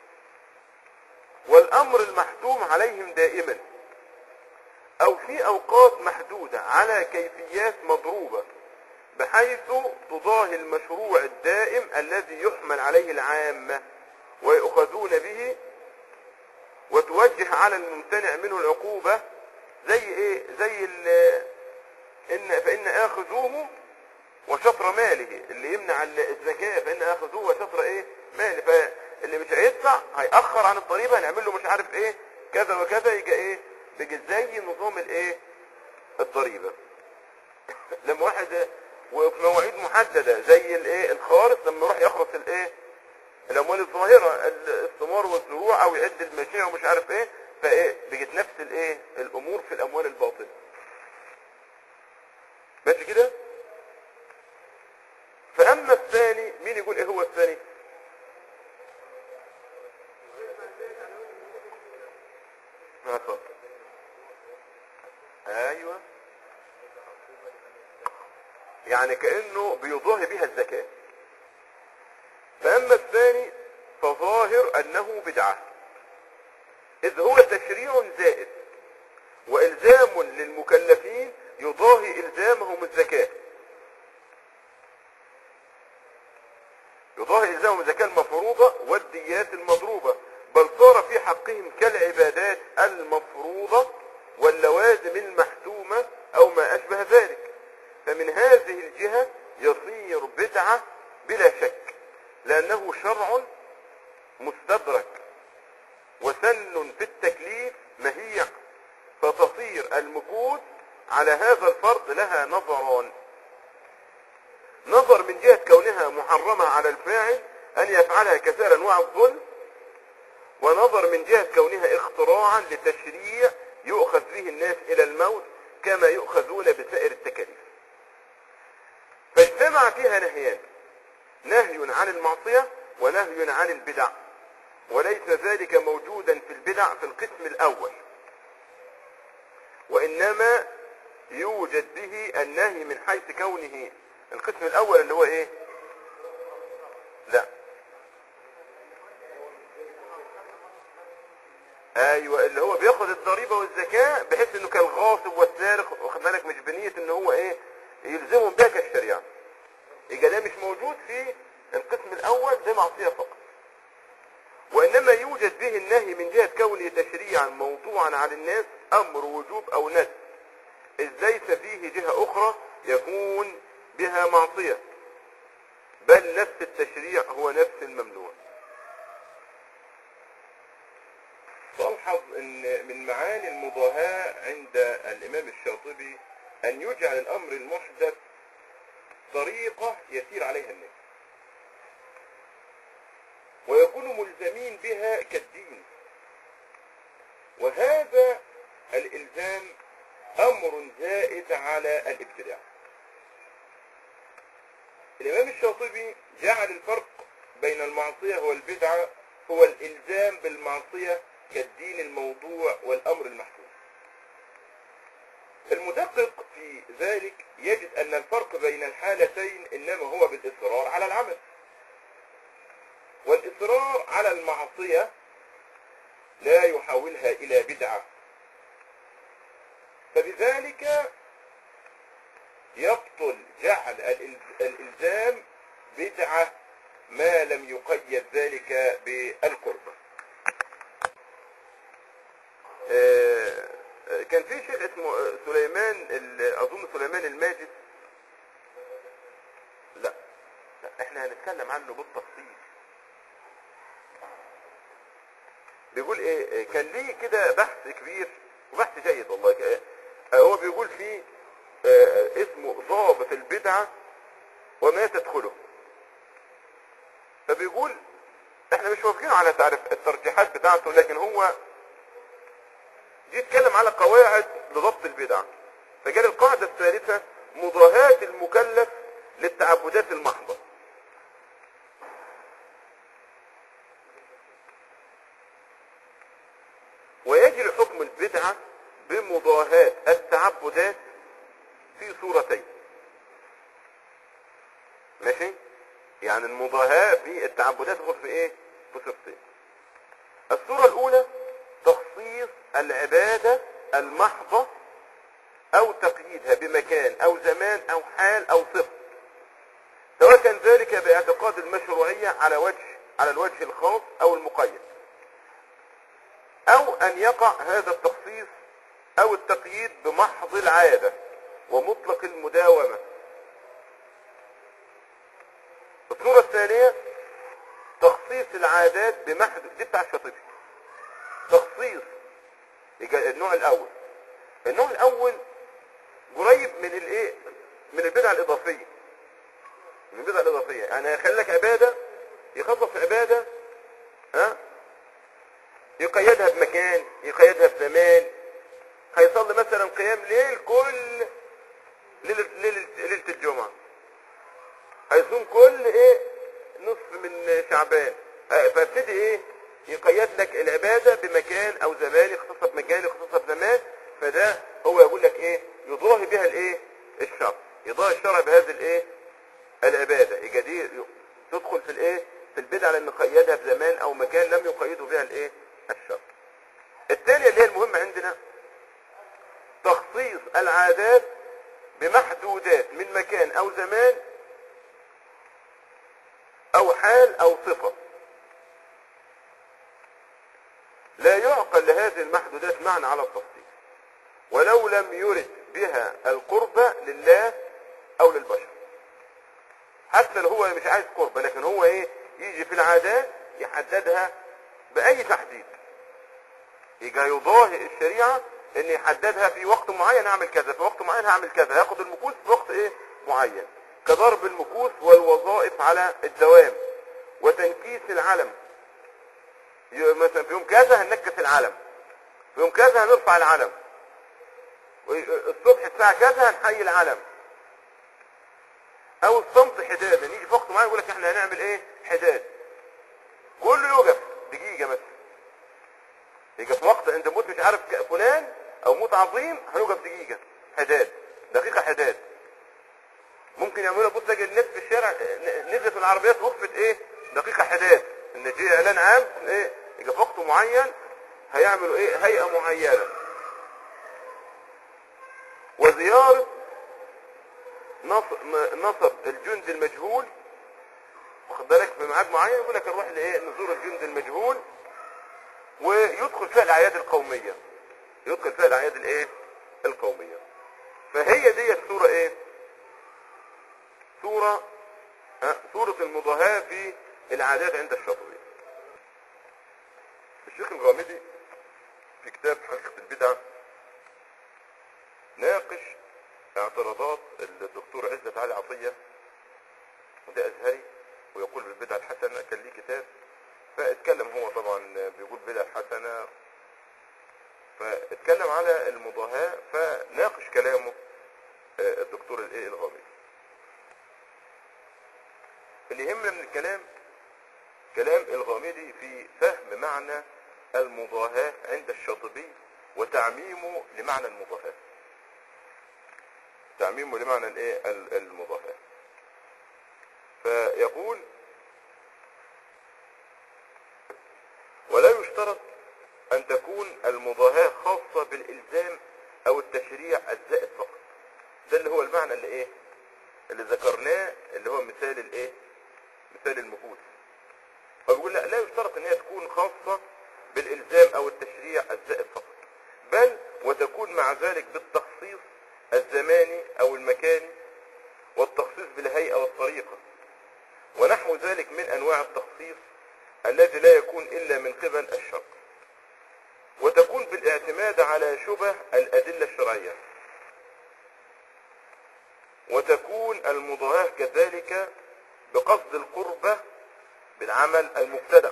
والامر المحتوم عليهم دائما او في اوقات محدودة على كيفيات مضروبة بحيث تضاهي المشروع الدائم الذي يحمل عليه العامة ويؤخذون به وتوجه على الممتنع منه العقوبة زي ايه زي ال ان فان اخذوه وشطر ماله اللي يمنع الزكاة فان اخذوه وشطر ايه ماله فاللي مش هيدفع هيأخر عن الضريبة هنعمل له مش عارف ايه كذا وكذا يجي ايه بيجي زي نظام الايه الضريبة لما واحد وفي مواعيد محددة زي الايه الخارص لما يروح يخرص الايه الاموال الظاهرة الثمار والزروع او يعد المشيع ومش عارف ايه فايه بيجت نفس الايه الامور في الاموال الباطنة ماشي كده فاما الثاني مين يقول ايه هو الثاني ها، اتفضل. ايوه يعني كانه بيضاهي بها الزكاه فأما الثاني فظاهر أنه بدعة إذ هو تشريع زائد وإلزام للمكلفين يضاهي إلزامهم الزكاة يضاهي إلزامهم الزكاة المفروضة والديات المضروبة بل صار في حقهم كالعبادات المفروضة واللوازم المحتومة أو ما أشبه ذلك فمن هذه الجهة يصير بدعة بلا شك لأنه شرع مستدرك وسن في التكليف مهيع فتصير المكوث على هذا الفرض لها نظران نظر من جهة كونها محرمة على الفاعل أن يفعلها كسائر أنواع الظلم ونظر من جهة كونها اختراعا لتشريع يؤخذ به الناس إلى الموت كما يؤخذون بسائر التكاليف فاجتمع فيها نهيان نهي عن المعصية ونهي عن البدع وليس ذلك موجودا في البدع في القسم الأول وإنما يوجد به النهي من حيث كونه القسم الأول اللي هو إيه لا ايوه اللي هو بياخد الضريبه والزكاه بحيث انه كالغاصب والسارق واخد بالك مش بنيه ان هو ايه يلزمهم بها كالشريعه يبقى ده مش موجود في القسم الاول ده معصيه فقط وانما يوجد به النهي من جهه كونه تشريعا موضوعا على الناس امر وجوب او ندب اذ ليس فيه جهه اخرى يكون بها معصيه بل نفس التشريع هو نفس الممنوع تلحظ ان من معاني المضاهاة عند الامام الشاطبي ان يجعل الامر المحدث طريقة يسير عليها الناس ويكونوا ملزمين بها كالدين وهذا الالزام امر زائد على الابتداع الامام الشاطبي جعل الفرق بين المعصية والبدعة هو الالزام بالمعصية كالدين الموضوع والامر المحدود المدقق في ذلك يجد ان الفرق بين الحالتين انما هو بالاصرار على العمل والاصرار على المعصية لا يحولها الى بدعة فبذلك يبطل جعل الإلز- الالزام بدعة ما لم يقيد ذلك بالقربة آه، آه، كان في شيخ اسمه آه، سليمان ال- اظن سليمان الماجد لا لا احنا هنتكلم عنه بالتفصيل بيقول ايه آه، كان ليه كده بحث كبير وبحث جيد والله ك- آه، هو بيقول فيه آه، اسمه ضابط البدعة وما تدخله فبيقول احنا مش موافقين على تعرف الترجيحات بتاعته لكن هو جه يتكلم على قواعد لضبط البدع فقال القاعدة الثالثة مضاهاة المكلف للتعبدات المحضة ويجري حكم البدعة بمضاهاة التعبدات في صورتين ماشي يعني المضاهاة في التعبدات تدخل في ايه في صورتين الصورة الاولى تخصيص العبادة المحضة او تقييدها بمكان او زمان او حال او صفة سواء كان ذلك باعتقاد المشروعية على وجه على الوجه الخاص او المقيد او ان يقع هذا التخصيص او التقييد بمحض العادة ومطلق المداومة الصورة الثانية تخصيص العادات بمحض دي بتاع الشاطبي تخصيص يبقى النوع الاول النوع الاول قريب من الايه من البدع الاضافيه من البدع الاضافيه يعني هيخلي لك عباده يخصص عباده ها يقيدها بمكان يقيدها بزمان هيصلي مثلا قيام ليل كل ليله ليله ليله الجمعه هيصوم كل ايه نصف من شعبان اه، فابتدي ايه يقيد لك العبادة بمكان او زمان يختصها بمكان يختصها بزمان فده هو يقول لك ايه يضاهي بها الايه الشرع يضاهي الشرع بهذه الايه العبادة يبقى دي ي- تدخل في الايه في البدعة لان قيدها بزمان او مكان لم يقيده بها الايه الشرع الثانية اللي هي المهمة عندنا تخصيص العادات بمحدودات من مكان او زمان او حال او صفة لا يعقل لهذه المحدودات معنى على التفصيل ولو لم يرد بها القربة لله او للبشر حتى لو هو مش عايز قربة لكن هو ايه يجي في العادات يحددها باي تحديد يجي يضاهي الشريعة ان يحددها في وقت معين اعمل كذا في وقت معين هعمل كذا ياخد المكوس في وقت ايه معين كضرب المكوس والوظائف على الدوام وتنكيس العلم ي- مثلا في يوم كذا هننكس العلم في يوم كذا هنرفع العلم الصبح الساعة كذا هنحيي العلم او الصمت حدادا يجي في وقت معين يقول لك احنا هنعمل ايه حداد كله يوقف دقيقة بس يجي في وقت عند موت مش عارف ك- فلان او موت عظيم هنوقف دقيقة حداد دقيقة حداد ممكن يعملوا بص تلاقي الناس في الشارع ن- نزلت العربيات وقفت ايه دقيقة حداد ان جه اعلان عام ايه يجي في وقت معين هيعملوا ايه هيئة معينة وزيارة نصب, نصب الجند المجهول واخد بالك في ميعاد معين يقول لك نروح لايه نزور الجند المجهول ويدخل فيها الاعياد القوميه يدخل فيها الاعياد الايه القوميه فهي ديت صوره ايه صوره ها صوره المضاهاه في العادات عند الشاطبي الشيخ الغامدي في كتاب حقيقه البدعه ناقش اعتراضات الدكتور عزت علي عطيه وده ازهري ويقول بالبدعه الحسنه كان ليه كتاب فاتكلم هو طبعا بيقول بدعه حسنه فاتكلم على المضاهاه فناقش كلامه آه، الدكتور الايه الغامدي اللي يهمنا من الكلام كلام الغامدي في فهم معنى المضاهاه عند الشاطبي وتعميمه لمعنى المضاهاه تعميمه لمعنى الايه ال- المضاهاه فيقول ولا يشترط ان تكون المضاهاه خاصه بالالزام او التشريع الزائد فقط ده اللي هو المعنى اللي ايه اللي ذكرناه اللي هو مثال الايه مثال المكوث فبيقول لا لا يشترط ان هي تكون خاصه بالالزام او التشريع الزائد فقط بل وتكون مع ذلك بالتخصيص الزماني او المكاني والتخصيص بالهيئه والطريقه ونحو ذلك من انواع التخصيص الذي لا يكون الا من قبل الشرع وتكون بالاعتماد على شبه الادله الشرعيه وتكون المضاهاه كذلك بقصد القربة بالعمل المبتدأ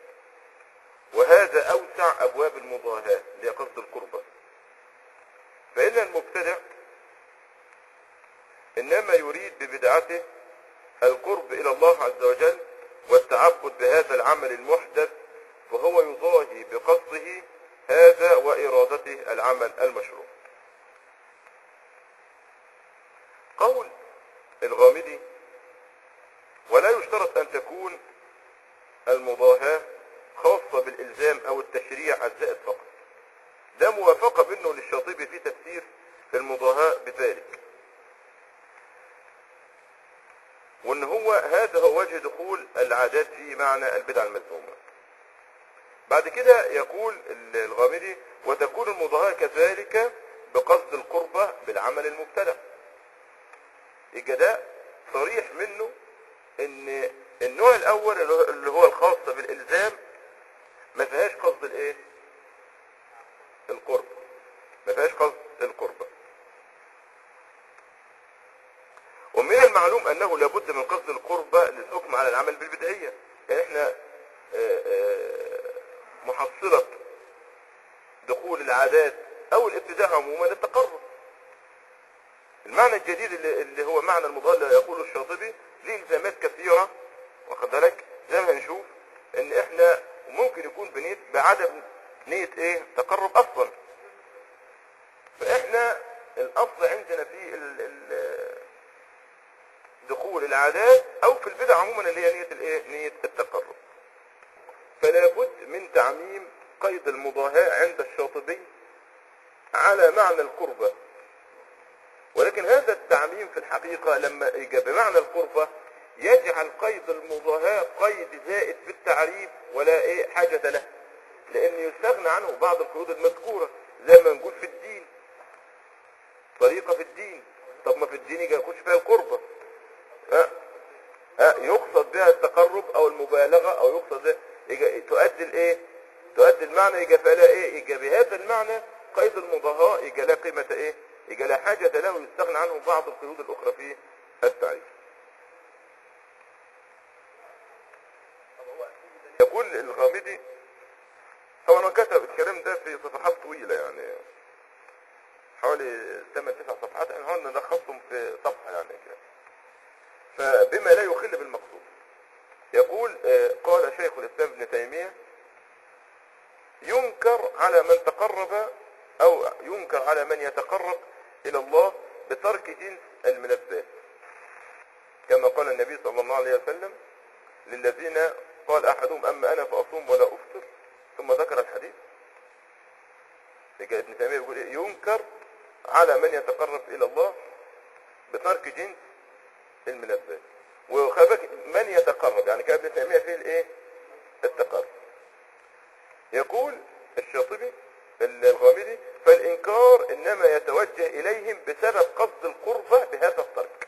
وهذا أوسع أبواب المضاهاة اللي هي قصد القربة فإن المبتدع إنما يريد ببدعته القرب إلى الله عز وجل والتعبد بهذا العمل المحدث فهو يضاهي بقصده هذا وإرادته العمل المشروع قول الغامدي ولا يشترط أن تكون المضاهاة خاصة بالإلزام أو التشريع الزائد فقط ده موافقة منه للشاطبي في تفسير المضاهاة بذلك وان هو هذا هو وجه دخول العادات في معنى البدع المذمومة بعد كده يقول الغامدي وتكون المضاهاة كذلك بقصد القربة بالعمل المبتدأ يبقى ده صريح منه ان النوع الاول اللي هو- اللي هو الخاص بالالزام ما فيهاش قصد الايه القرب ما فيهاش قصد القربة ومن المعلوم انه لابد من قصد القربة للحكم على العمل بالبدعية يعني احنا آه، آه، محصلة دخول العادات او الابتداء عموما التقرب المعنى الجديد اللي, اللي هو معنى المضاد اللي يقوله الشاطبي ليه الزامات كثيرة واخد بالك زي ما هنشوف ان احنا ممكن يكون بنيت بعدم نية ايه تقرب اصلا فاحنا الاصل عندنا في ال ال دخول العادات او في البدع عموما اللي هي نية الايه نية التقرب فلا بد من تعميم قيد المضاهاة عند الشاطبي على معنى القربة ولكن هذا التعميم في الحقيقة لما يجي بمعنى القربة يجعل قيد المضاهاة قيد زائد في التعريف ولا ايه حاجة له لان يستغنى عنه بعض القيود المذكورة زي ما نقول في الدين طريقة في الدين طب ما في الدين يجي يخش فيها القربة ها ها يقصد بها التقرب او المبالغة او يقصد بها يجي تؤدي الايه تؤدي المعنى يجي فلا ايه يجي بهذا المعنى قيد المضاهاة يجي لا قيمة ايه يجي لا حاجة له يستغنى عنه بعض القيود الاخرى في التعريف يقول الغامدي هو انا كتب الكلام ده في صفحات طويلة يعني حوالي 8 9 صفحات احنا هون نلخصهم في صفحة يعني كده فبما لا يخل بالمقصود يقول آه، قال شيخ الاسلام ابن تيمية ينكر على من تقرب او ينكر على من يتقرب الى الله بترك جنس الملذات كما قال النبي صلى الله عليه وسلم للذين قال احدهم اما انا فاصوم ولا افطر ثم ذكر الحديث يبقى ابن تيميه بيقول إيه؟ ينكر على من يتقرب الى الله بترك جنس الملذات وخبك من يتقرب يعني كان ابن تيميه فيه الايه التقرب يقول الشاطبي الغامدي فالإنكار إنما يتوجه إليهم بسبب قصد القربة بهذا الترك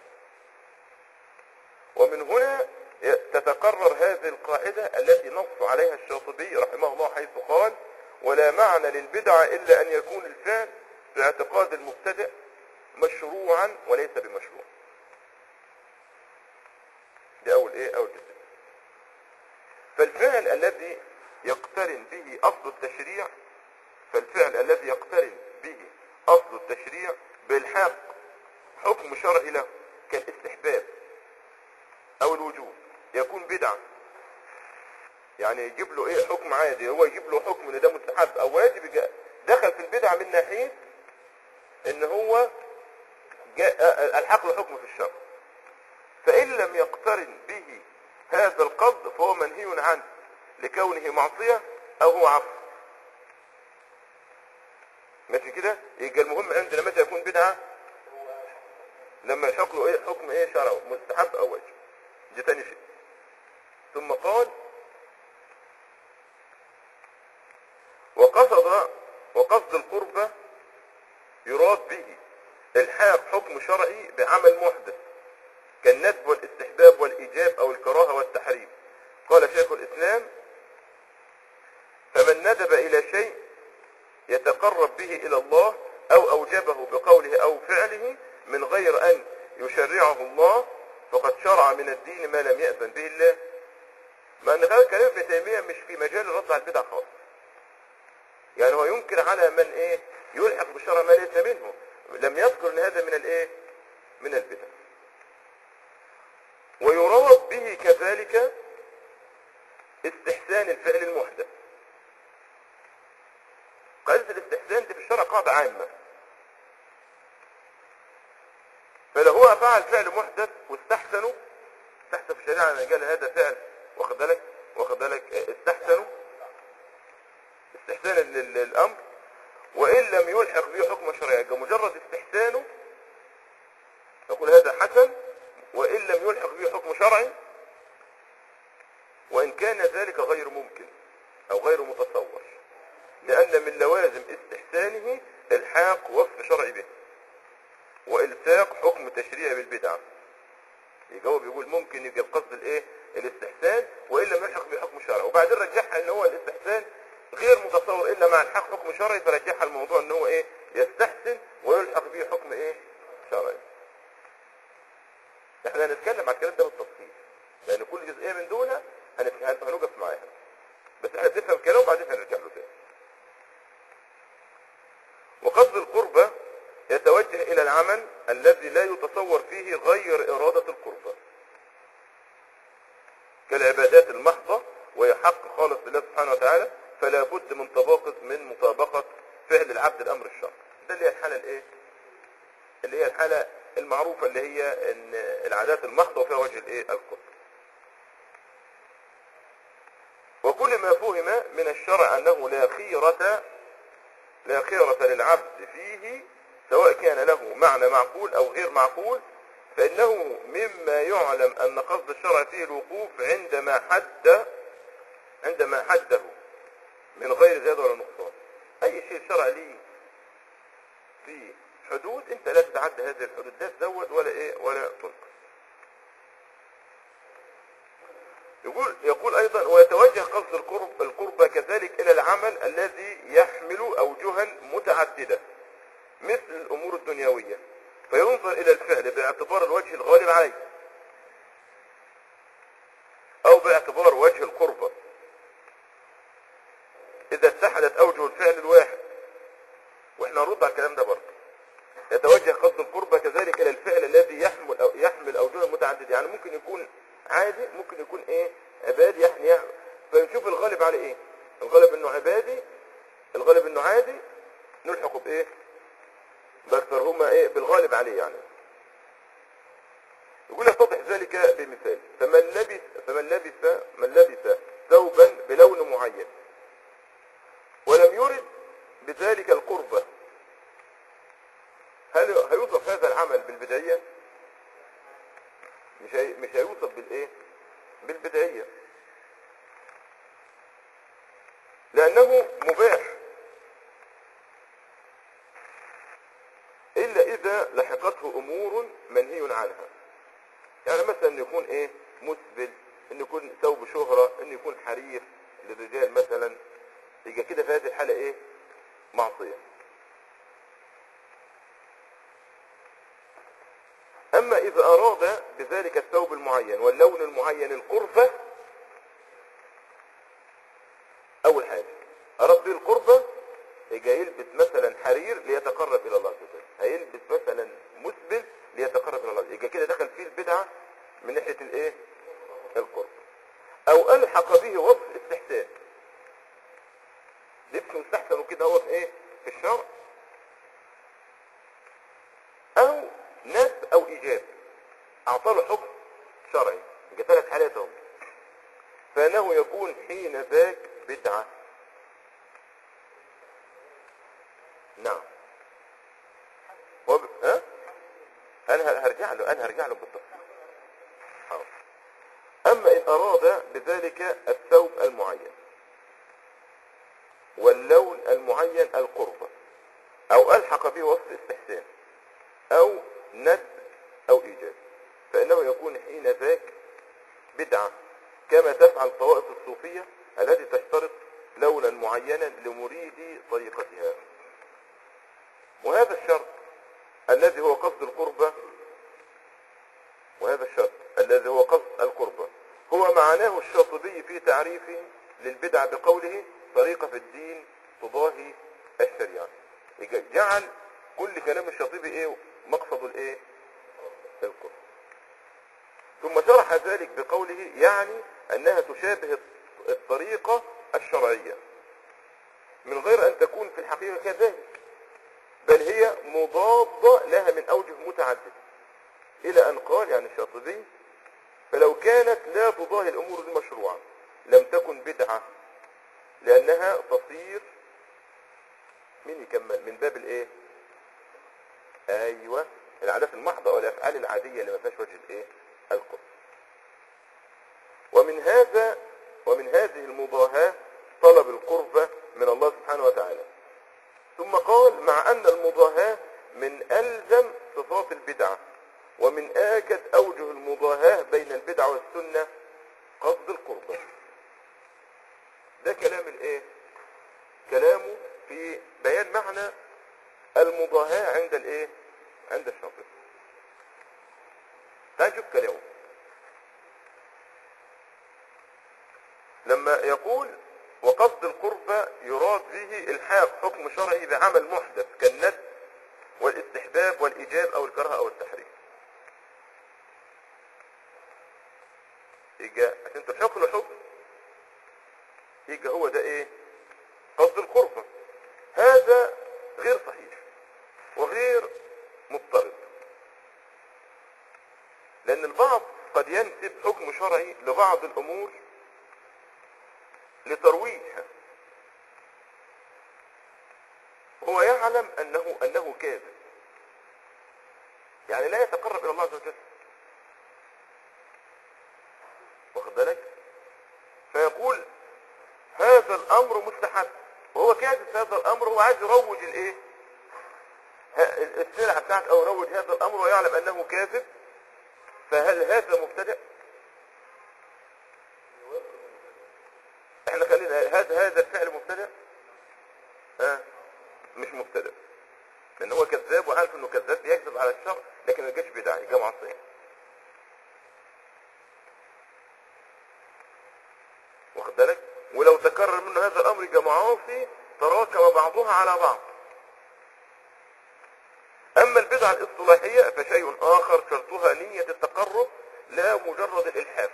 ومن هنا تتقرر هذه القاعدة التي نص عليها الشاطبي رحمه الله حيث قال ولا معنى للبدعة إلا أن يكون الفعل في اعتقاد المبتدئ مشروعا وليس بمشروع دي أول إيه أول جزء فالفعل الذي يقترن به أصل التشريع فالفعل الذي يقترن به أصل التشريع بالحق حكم شرعي له كالاستحباب أو الوجوب يكون بدعة يعني يجيب له ايه حكم عادي هو يجيب له حكم ان ده مستحب او واجب يجي- دخل في البدعة من ناحية ان هو جاء الحق له حكم في الشرع فإن لم يقترن به هذا القصد فهو منهي عنه لكونه معصية أو هو عفو ماشي كده يبقى المهم عندنا متى يكون بدعة لما يحق له ايه حكم ايه شرعي مستحب او واجب دي تاني شيء ثم قال وقصد وقصد القربة يراد به الحاق حكم شرعي بعمل محدث كالندب والاستحباب والإيجاب أو الكراهة والتحريم قال شيخ الإسلام فمن ندب إلى شيء يتقرب به إلى الله أو أوجبه بقوله أو فعله من غير أن يشرعه الله فقد شرع من الدين ما لم يأذن به الله ما أن هذا كلام ابن تيمية مش في مجال الرد على البدع خالص يعني هو ينكر على من ايه يلحق بالشرع ما ليس منه لم يذكر ان هذا من الايه من البدع ويراد به كذلك استحسان الفعل المحدث قاعدة الاستحسان دي في الشرع قاعدة عامة فلو هو فعل فعل محدث واستحسنوا استحسن في الشريعة ان قال هذا فعل واخد بالك واخد بالك اه، استحسنوا استحسانا لل- للامر وان لم يلحق به حكم شرعي يبقى مجرد استحسانه نقول هذا حسن وان لم يلحق به حكم شرعي وان كان ذلك غير ممكن او غير متصور لان من لوازم استحسانه الحاق وصف شرعي به والساق حكم تشريعي بالبدعه يبقى هو بيقول ممكن يبقى القصد الايه الاستحسان وان لم يلحق بحكم شرعي وبعدين رجعها ان هو الاستحسان غير متصور الا مع الحق حكم شرعي فرجعها الموضوع ان هو ايه يستحسن ويلحق به حكم ايه شرعي احنا هنتكلم عن الكلام ده بالتفصيل لان كل جزئيه من دول هنت- هن- هنوقف معاها بس احنا بنفهم كلام وبعدين هنرجع له تاني وقصد القربة يتوجه الى العمل الذي لا يتصور فيه غير ارادة القربة كالعبادات المحضة وهي حق خالص لله سبحانه وتعالى فلا بد من طباقة من مطابقة فعل العبد الامر الشرعي ده اللي هي الحالة الايه اللي هي الحالة المعروفة اللي هي ان العادات المحضة وفيها وجه الايه القرب وكل ما فهم من الشرع انه لا خيرة لا خيرة للعبد فيه سواء كان له معنى معقول او غير معقول فانه مما يعلم ان قصد الشرع فيه الوقوف عندما حد عندما حده من غير زيادة ولا نقصان اي شيء الشرع ليه في حدود انت لا تتعدى هذه الحدود لا تزود ولا ايه ولا تنقص يقول يقول ايضا ويتوجه قصد القرب القربة كذلك الى العمل الذي يحمل اوجها متعددة مثل الامور الدنيوية فينظر الى الفعل باعتبار الوجه الغالب عليه او باعتبار وجه القربة اذا اتحدت اوجه الفعل الواحد واحنا نرد على الكلام ده برضه يتوجه قصد القربة كذلك الى الفعل الذي يحمل أو يحمل اوجه متعدده يعني ممكن يكون عادي ممكن يكون ايه عبادي يعني يعمل. فنشوف الغالب على ايه الغالب انه عبادي الغالب انه عادي نلحقه بايه باكثر هما ايه بالغالب عليه يعني يقول يتضح ذلك بمثال فمن لبس فمن لبس من لبس ثوبا بلون معين ولم يرد بذلك القربة هل هيوصف هذا العمل بالبدعية مش هي مش هيوصف بالايه بالبدعية لانه مباح الا اذا لحقته امور منهي عنها يعني مثلا ان يكون ايه مسبل ان يكون ثوب شهرة ان يكون حرير للرجال مثلا يبقى كده في هذه الحالة ايه معصية اما اذا اراد بذلك الثوب المعين واللون المعين القربة اول حاجة اراد به القربة يبقى يلبس مثلا حرير ليتقرب الى الله عز وجل هيلبس مثلا مسبل ليتقرب الى الله يبقى كده دخل فيه البدعة من ناحية الايه القرب او الحق به وصف استحسان لبس مستحسن وكده هو في ايه في الشرع او ندب او ايجاب اعطى له حكم شرعي يبقى ثلاث حالات اهو فانه يكون حين ذاك بدعه نعم وب... ها انا هرجع له انا هرجع له بالتفصيل حاضر. اما ان اراد بذلك الثوب المعين واللون المعين القربة او الحق به وصف استحسان او ند او ايجاب فانه يكون حين ذاك بدعة كما تفعل طوائف الصوفية التي تشترط لونا معينا لمريد طريقتها وهذا الشرط الذي هو قصد القربة وهذا الشرط الذي هو قصد القربة هو معناه الشاطبي في تعريفه للبدع بقوله طريقة في الدين تضاهي الشريعة يجي- جعل كل كلام الشاطبي ايه مقصد الايه القرب ثم شرح ذلك بقوله يعني انها تشابه الط- الطريقة الشرعية من غير ان تكون في الحقيقة كذلك بل هي مضادة لها من اوجه متعددة الى ان قال يعني الشاطبي فلو كانت لا تضاهي الامور المشروعة لم تكن بدعة لانها تصير مين يكمل من باب الايه ايوه العادات المحضة والافعال العادية اللي ما فيهاش وجه الايه القصد ومن هذا ومن هذه المضاهاة طلب القربة من الله سبحانه وتعالى ثم قال مع ان المضاهاة من الزم صفات البدعة ومن اكد اوجه المضاهاة بين البدعة والسنة قصد القربة ده كلام الايه كلامه في بيان معنى المضاهاة عند الايه عند الشاطئ تعال نشوف كلامه لما يقول وقصد القربة يراد به الحاق حكم شرعي بعمل محدث كالند والاستحباب والايجاب او الكراهه او التحريم يجي عشان تلحق له حكم يجي هو ده ايه قصد القربة هذا غير صحيح وغير مضطرد لان البعض قد ينسب حكم شرعي لبعض الامور لترويجها هو يعلم انه انه كاذب يعني لا يتقرب الى الله عز وجل واخد بالك فيقول هذا الامر مستحب وهو كاذب في هذا الامر هو عايز يروج الايه ه- السلعه بتاعته او يروج هذا الامر ويعلم انه كاذب فهل هذا مبتدئ احنا خلينا هذا هذا الفعل مبتدئ ها مش مبتدئ لان هو كذاب وعارف انه كذاب بيكذب على الشر لكن ما جاش بدعه جه معصيه واخد بالك ولو تكرر منه هذا الامر يبقى معاصي تراكم بعضها على بعض اما البدعه البدعة الاصطلاحية فشيء آخر شرطها نية التقرب لا مجرد الإلحاف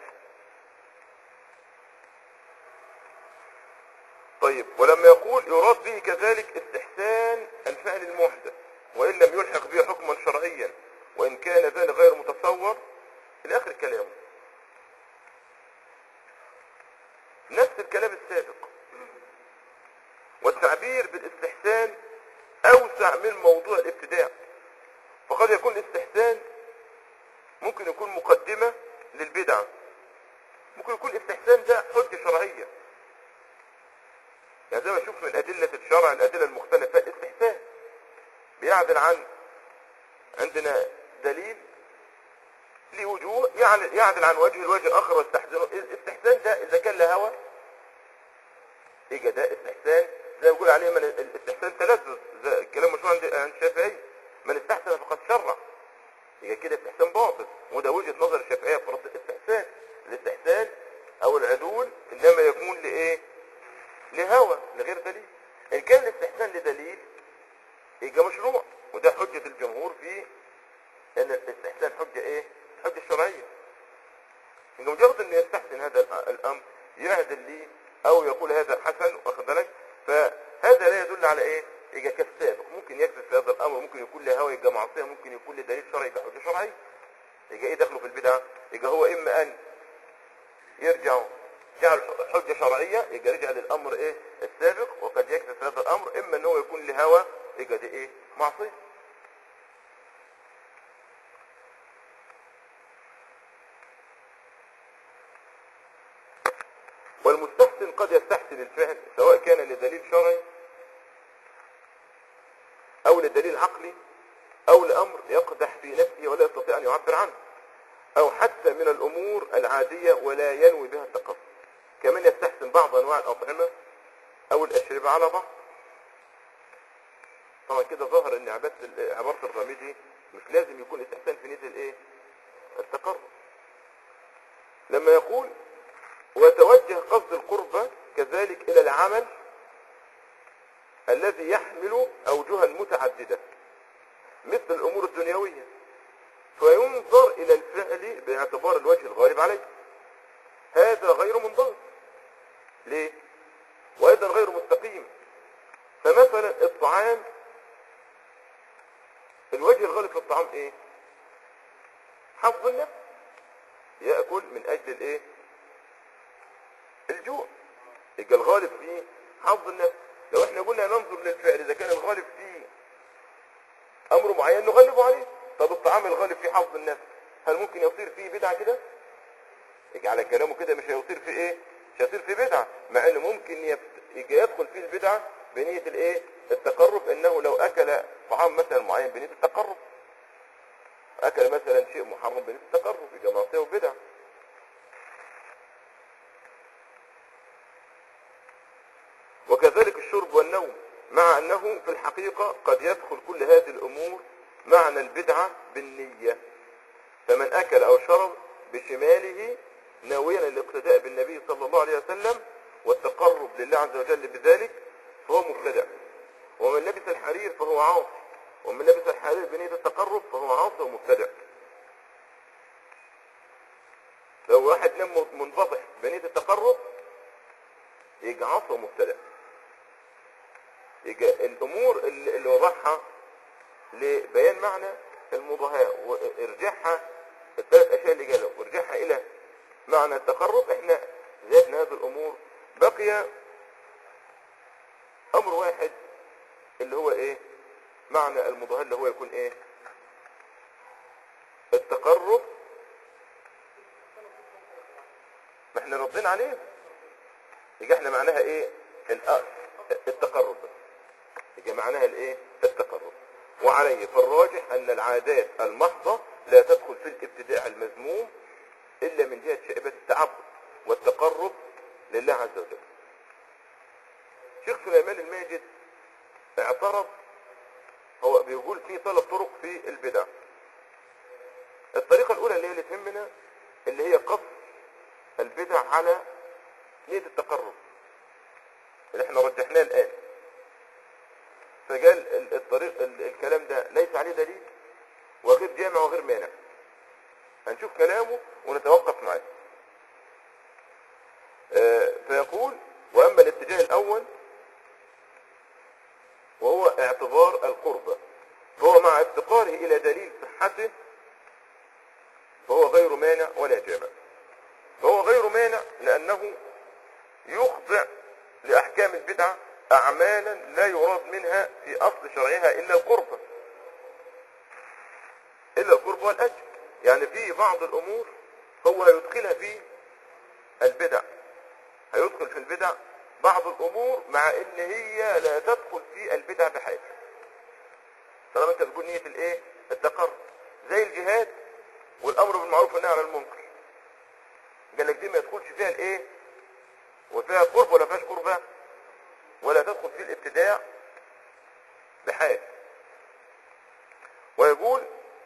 طيب ولما يقول يراد به كذلك استحسان الفعل المحدث وإن لم يلحق به حكما شرعيا وإن كان ذلك غير متصور إلى آخر كلامه نفس الكلام السابق والتعبير بالاستحسان أوسع من موضوع الابتداع فقد يكون الاستحسان ممكن يكون مقدمة للبدعة ممكن يكون الاستحسان ده حجة شرعية يعني زي ما نشوف من أدلة الشرع الأدلة المختلفة الاستحسان بيعدل عن عندنا دليل لوجوه يعني يعدل عن وجه الوجه الآخر واستحسنه الاستحسان ده إذا كان له هوى يجي ده استحسان زي ما بيقول عليه من الاستحسان تلذذ زي الكلام مشهور عند عند الشافعي من استحسن فقد شرع يبقى كده استحسان باطل وده وجهه نظر الشافعيه في رد الاستحسان الاستحسان او العدول انما يكون لايه لهوى لغير دليل ان كان الاستحسان لدليل يبقى مشروع وده حجه الجمهور في ان الاستحسان حجه ايه حجه شرعيه يبقى مجرد ان يستحسن هذا الأ- الامر يعدل ليه او يقول هذا حسن واخد بالك فهذا لا يدل على ايه يبقى كالسابق ممكن يكذب في هذا الامر ممكن يكون له هوى يبقى معصيه ممكن يكون له دليل شرعي يبقى حجه شرعيه يبقى ايه دخله في البدعه يبقى هو اما ان يرجع جعل حجه شرعيه يبقى رجع للامر ايه السابق وقد يكذب في هذا الامر اما ان هو يكون له هوى يبقى دي ايه معصيه والمستحسن قد يستحسن الفعل سواء كان لدليل شرعي او لدليل عقلي او لامر يقدح في نفسه ولا يستطيع ان يعبر عنه او حتى من الامور العادية ولا ينوي بها التقصد كمان يستحسن بعض انواع الاطعمة او الاشربة على بعض طبعا كده ظهر ان عبارة ال- عبارة الرميدي مش لازم يكون استحسان في نية الايه التقرب لما يقول وتوجه قصد القربة كذلك إلى العمل الذي يحمل أوجها متعددة مثل الأمور الدنيوية فينظر إلى الفعل باعتبار الوجه الغالب عليه هذا غير منضبط ليه؟ وأيضا غير مستقيم فمثلا الطعام الوجه الغالب في الطعام ايه؟ حفظ النفس يأكل من أجل الايه؟ الجوع يبقى الغالب فيه حظ النفس لو احنا قلنا ننظر للفعل اذا كان الغالب فيه امر معين نغلبه عليه طب الطعام الغالب فيه حظ النفس هل ممكن يصير فيه بدعه كده يجي على كلامه كده مش هيصير فيه ايه مش هيصير فيه بدعه مع انه ممكن يفت... يجي يدخل فيه البدعه بنيه الايه التقرب انه لو اكل طعام مثلا معين بنيه التقرب اكل مثلا شيء محرم بنيه التقرب يبقى معصيه وبدعه وكذلك الشرب والنوم مع أنه في الحقيقة قد يدخل كل هذه الأمور معنى البدعة بالنية فمن أكل أو شرب بشماله ناويا الاقتداء بالنبي صلى الله عليه وسلم والتقرب لله عز وجل بذلك فهو مبتدع ومن لبس الحرير فهو عاصي ومن لبس الحرير بنية التقرب فهو عاصي ومبتدع لو واحد نام منبطح بنية التقرب يبقى عاصي ومبتدع يبقى الامور اللي اللي وضعها لبيان معنى المضاهاة وارجعها الثلاث اشياء اللي قالوا وارجعها الى معنى التقرب احنا زادنا هذه الامور بقي امر واحد اللي هو ايه معنى المضاهاة اللي هو يكون ايه التقرب ما احنا ردينا عليه يبقى احنا معناها ايه الأ- التقرب بس يبقى معناها الايه التقرب وعليه فالراجح ان العادات المحضة لا تدخل في الابتداع المذموم الا من جهة شائبة التعبد والتقرب لله عز وجل شيخ سليمان الماجد اعترض هو بيقول في ثلاث طرق في البدع الطريقة الاولى اللي هي اللي تهمنا اللي هي قص البدع على نية التقرب اللي احنا رجحناه الآن فقال ال- الطريق ال- الكلام ده ليس عليه دليل وغير جامع وغير مانع هنشوف كلامه ونتوقف معاه آه، فيقول واما الاتجاه الاول وهو اعتبار القربة فهو مع افتقاره الى دليل صحته فهو غير مانع ولا جامع فهو غير مانع لانه يخضع لاحكام البدعة اعمالا لا يراد منها في اصل شرعها الا القربة الا القرب والاجر يعني في بعض الامور هو يدخلها في البدع هيدخل في البدع بعض الامور مع ان هي لا تدخل في البدع بحاجة طالما انت بتقول نية الايه التقرب زي الجهاد والامر بالمعروف والنهي عن المنكر قال لك دي ما يدخلش فيها الايه وفيها قرب ولا فيهاش قربة ولا تدخل في الابتداع بحاجة ويقول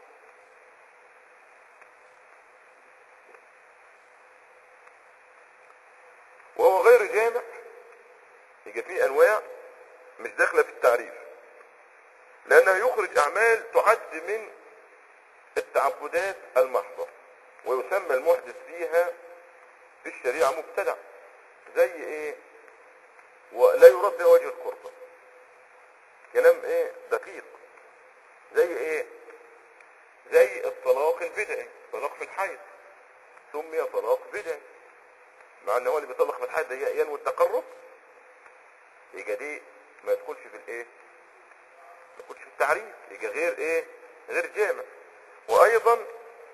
وهو غير جامع يبقى فيه انواع مش داخله في التعريف لانه يخرج اعمال تعد من التعبدات المحضة ويسمى المحدث فيها في الشريعة مبتدع زي ايه ولا يرد بها وجه القربة كلام ايه دقيق زي ايه زي الطلاق البدعي طلاق في الحيض سمي طلاق بدعي مع ان هو اللي بيطلق في الحيض ده ينوي التقرب يبقى دي ما يدخلش في الايه ما يدخلش في التعريف يبقى غير ايه غير جامع وايضا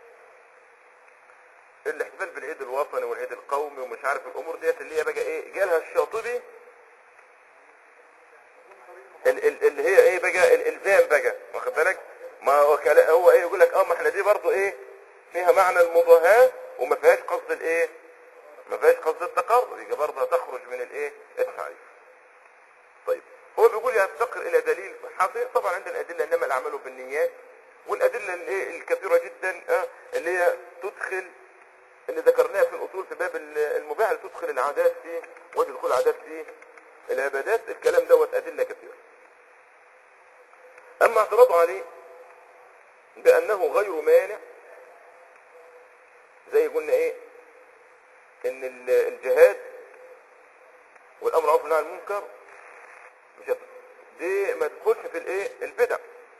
الاحتفال بالعيد الوطني والعيد القومي ومش عارف الامور ديت اللي هي بقى ايه جالها الشاطبي ال- ال- اللي هي ايه بقى الالزام بقى واخد بالك ما هو كلا- هو ايه يقول لك اه ما احنا دي برضو ايه فيها معنى المضاهاة وما فيهاش قصد الايه ما فيهاش قصد التقرب يبقى برضه تخرج من الايه التعريف طيب هو بيقول يفتقر الى دليل صحته طبعا عندنا ادله انما الاعمال بالنيات والادله الايه الكثيره جدا آه، اللي هي تدخل اللي ذكرناها في الاصول في باب ال- المباح اللي تدخل العادات في وجه دخول العادات في العبادات الكلام دوت ادله كثيره اما اعتراضه عليه بانه غير مانع زي قلنا ايه ان ال- الجهاد والامر معروف والنهي عن المنكر مش هت- دي ما تدخلش في الايه البدع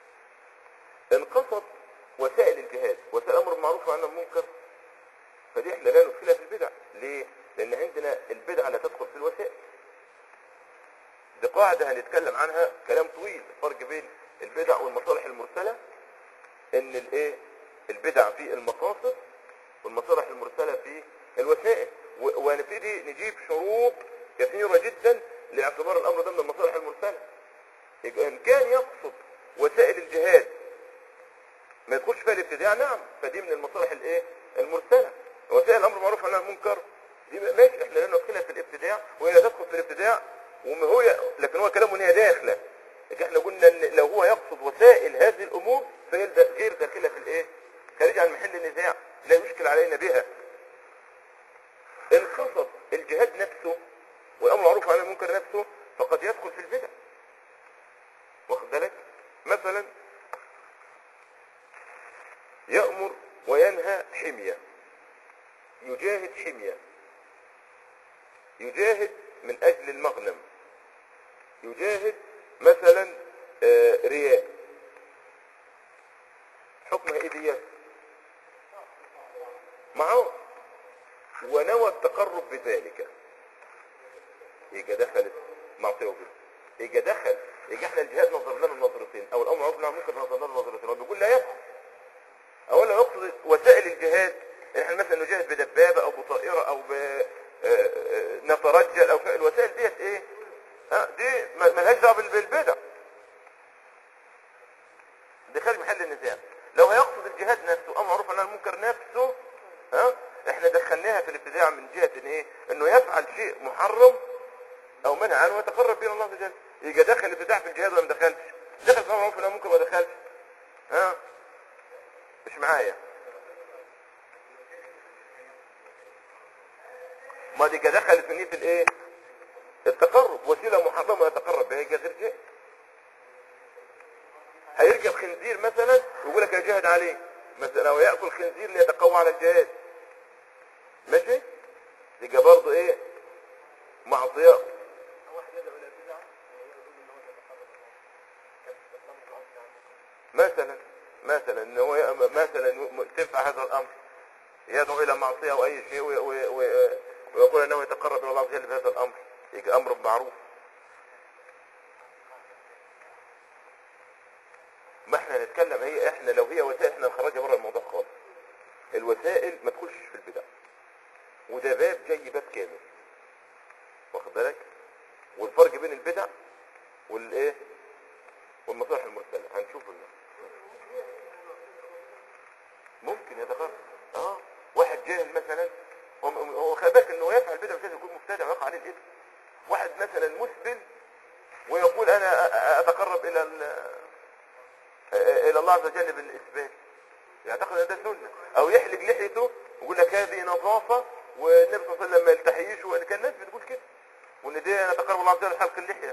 انقصت وسائل الجهاد وسائل الامر بالمعروف والنهي عن المنكر فدي احنا لا ندخلها في البدع ليه لان عندنا البدع لا تدخل في الوسائل دي قاعدة هنتكلم عنها كلام طويل الفرق بين البدع والمصالح المرسلة ان الايه البدع في المقاصد والمصالح المرسلة في الوسائل و- وهنبتدي نجيب شروط كثيرة جدا لاعتبار الامر ده من المصالح المرسلة يبقى ان كان يقصد وسائل الجهاد ما يدخلش فيها الابتداع نعم فدي من المصالح الايه المرسلة وسائل الامر بالمعروف والنهي عن المنكر دي ماشي احنا لا ندخلها في الابتداع وهي لا تدخل في الابتداع وما هو لكن هو كلامه ان هي داخله لكن احنا قلنا ان لو هو يقصد وسائل هذه الامور فهي دا- غير داخله في الايه خارجه عن محل النزاع لا يشكل علينا بها ان قصد الجهاد نفسه والامر معروف عن المنكر نفسه فقد يدخل في البدع واخد بالك مثلا يأمر وينهى حمية يجاهد حمية يجاهد من أجل المغنم يجاهد مثلا آه، رياء حكمها ايه ديت معه ونوى التقرب بذلك يجي دخلت معصيه وجود يجي دخل يجي احنا الجهاد نظر لنا نظرتين او الامر معروف والنهي عن المنكر نظر لنا نظرتين هو بيقول لا يدخل اولا نقصد وسائل الجهاد ان احنا مثلا نجاهد بدبابه او بطائره او ب آه، آه، نترجل او ك- الوسائل ديت ايه ها دي ما- ملهاش دعوه بال- بالبدع دي خارج محل النزاع لو هيقصد الجهاد نفسه او معروف عن المنكر نفسه ها احنا دخلناها في الابتداع من جهه ان ايه انه يفعل شيء محرم او منع عنه ويتقرب الى الله عز وجل يبقى دخل الابتداع في الجهاد ولا ما دخلش دخل في امر معروف عن المنكر ما دخلش ها مش معايا ما دي كده دخلت في نية الايه التقرب وسيلة محرمة يتقرب بها يبقى غير شيء هيركب خنزير مثلا ويقول لك يا يجاهد عليه مثلا او ياكل خنزير ليتقوى على الجهاد ماشي يبقى برضه ايه معصيه مثلا مثلا ان هو ي- مثلا م- تنفع هذا الامر يدعو الى معصيه او اي شيء وي- وي- وي- ويقول انه يتقرب الى الله عز وجل بهذا الامر يبقى امر معروف ما احنا نتكلم هي احنا لو هي وسائل احنا نخرجها بره الموضوع خالص الوسائل ما تخشش في البدع وده باب جاي باب كامل واخد بالك والفرق بين البدع والايه والمصالح المرسله هنشوف ال- ممكن يتقرب اه واحد جاهل مثلا هو هو خلي بالك انه يفعل بدعه مش لازم يكون مبتدع ويقع عليه الاثم واحد مثلا مسبل ويقول انا أ- أ- اتقرب الى ال- الى الله عز وجل بالاسبال يعتقد ان ده سنه او يحلق لحيته ويقول لك هذه نظافه والنبي صلى الله عليه وسلم ما يلتحيش وان كان الناس بتقول كده وان دي انا اتقرب الله عز وجل بحلق اللحيه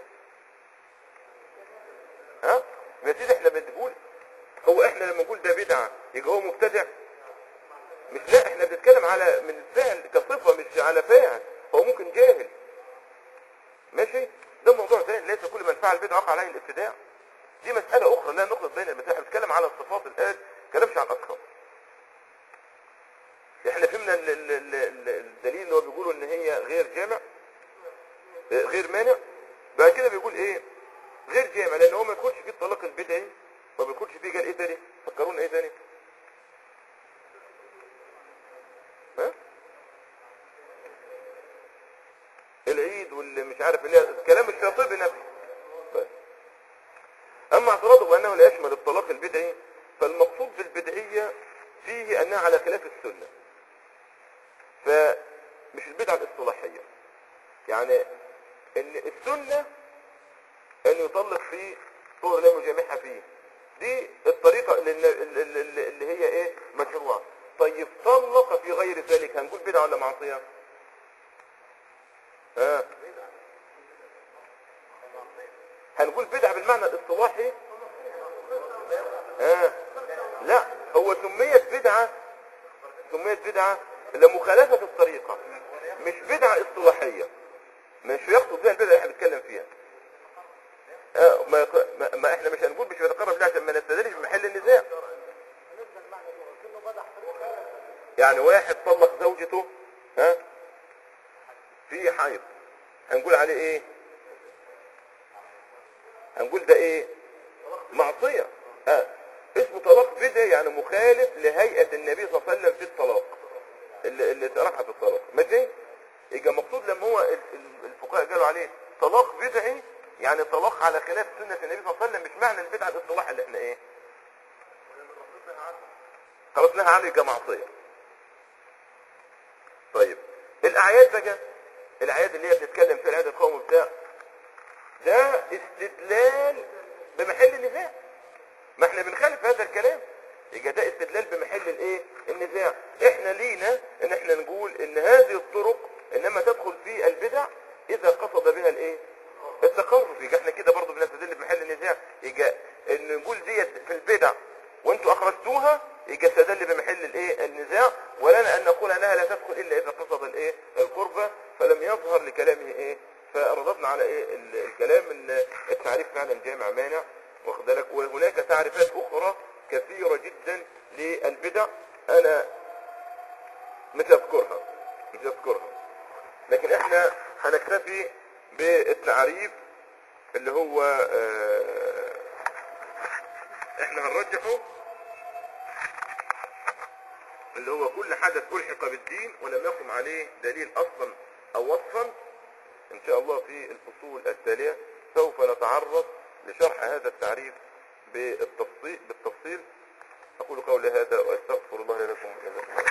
ها يا سيدي احنا بنقول هو احنا لما نقول ده بدعه يبقى هو مبتدع مش لا احنا بنتكلم على من الفعل كصفه مش على فاعل هو ممكن جاهل ماشي ده موضوع ثاني ليس كل من فعل بدعه وقع عليه الابتداع دي مسألة أخرى لا نخلط بين المسائل احنا بنتكلم على الصفات الآن كلامش عن الأشخاص احنا فهمنا ال- ال- ال- ال- الدليل اللي هو بيقولوا ان هي غير جامع اه، غير مانع بعد كده بيقول ايه غير جامع لان هو ما يدخلش فيه الطلاق البدعي ما بيدخلش فيه قال ايه تاني فكرونا ايه تاني ها العيد واللي مش عارف اللي هي- كلام الشاطبي نفسه طيب أما اعتراضه بأنه لا يشمل الطلاق البدعي فالمقصود بالبدعية فيه أنها على خلاف السنة فمش البدعة الاصطلاحية يعني ان السنة ان يطلق في طهر لا يجامعها فيه دي الطريقة اللي, اللي, اللي اللي هي ايه مشروعة طيب طلق في غير ذلك هنقول بدعة ولا معصية ها هنقول بدعة بالمعنى الاصطلاحي آه. لا هو سميت بدعة سميت بدعة لمخالفة الطريقة مش بدعة اصطلاحية مش يقصد بها البدعة اللي احنا بنتكلم فيها آه ما, يق- ما, ما احنا مش هنقول مش بيتقرب لها عشان ما نستدلش بمحل النزاع يعني واحد طلق زوجته ها في حيض هنقول عليه ايه هنقول ده ايه معصية آه. اسمه طلاق بدعي يعني مخالف لهيئة النبي صلى الله عليه وسلم في الطلاق اللي, اللي تركها في الطلاق ماشي يبقى مقصود لما هو ال- ال- الفقهاء قالوا عليه طلاق بدعي يعني طلاق على خلاف سنة النبي صلى الله عليه وسلم مش معنى البدعة الاصطلاح اللي احنا ايه خلاص نهى عنه يبقى معصية طيب الاعياد بقى الاعياد اللي هي بنتكلم فيها العيد القومي بتاع ده استدلال بمحل النزاع ما احنا بنخالف هذا الكلام يبقى ده استدلال بمحل الايه النزاع احنا لينا ان احنا نقول ان هذه الطرق انما تدخل في البدع اذا قصد بها الايه التقرب يبقى احنا كده برضه بنستدل بمحل النزاع يبقى ان نقول ديت في البدع وانتوا اخرجتوها يبقى استدل بمحل الايه النزاع ولنا ان نقول انها لا تدخل الا اذا قصد الايه القربة فلم يظهر لكلامه ايه فرددنا على ايه ال- الكلام ان التعريف فعلا جامع مانع واخد بالك وهناك تعريفات اخرى كثيرة جدا للبدع انا مش هذكرها مش هذكرها لكن احنا هنكتفي بالتعريف اللي هو آه، احنا هنرجحه اللي هو كل حدث ألحق بالدين ولم يقم عليه دليل أصلا أو وصفا إن شاء الله في الفصول التالية سوف نتعرض لشرح هذا التعريف بالتفصيل بالتفصيل أقول قولي هذا وأستغفر الله لكم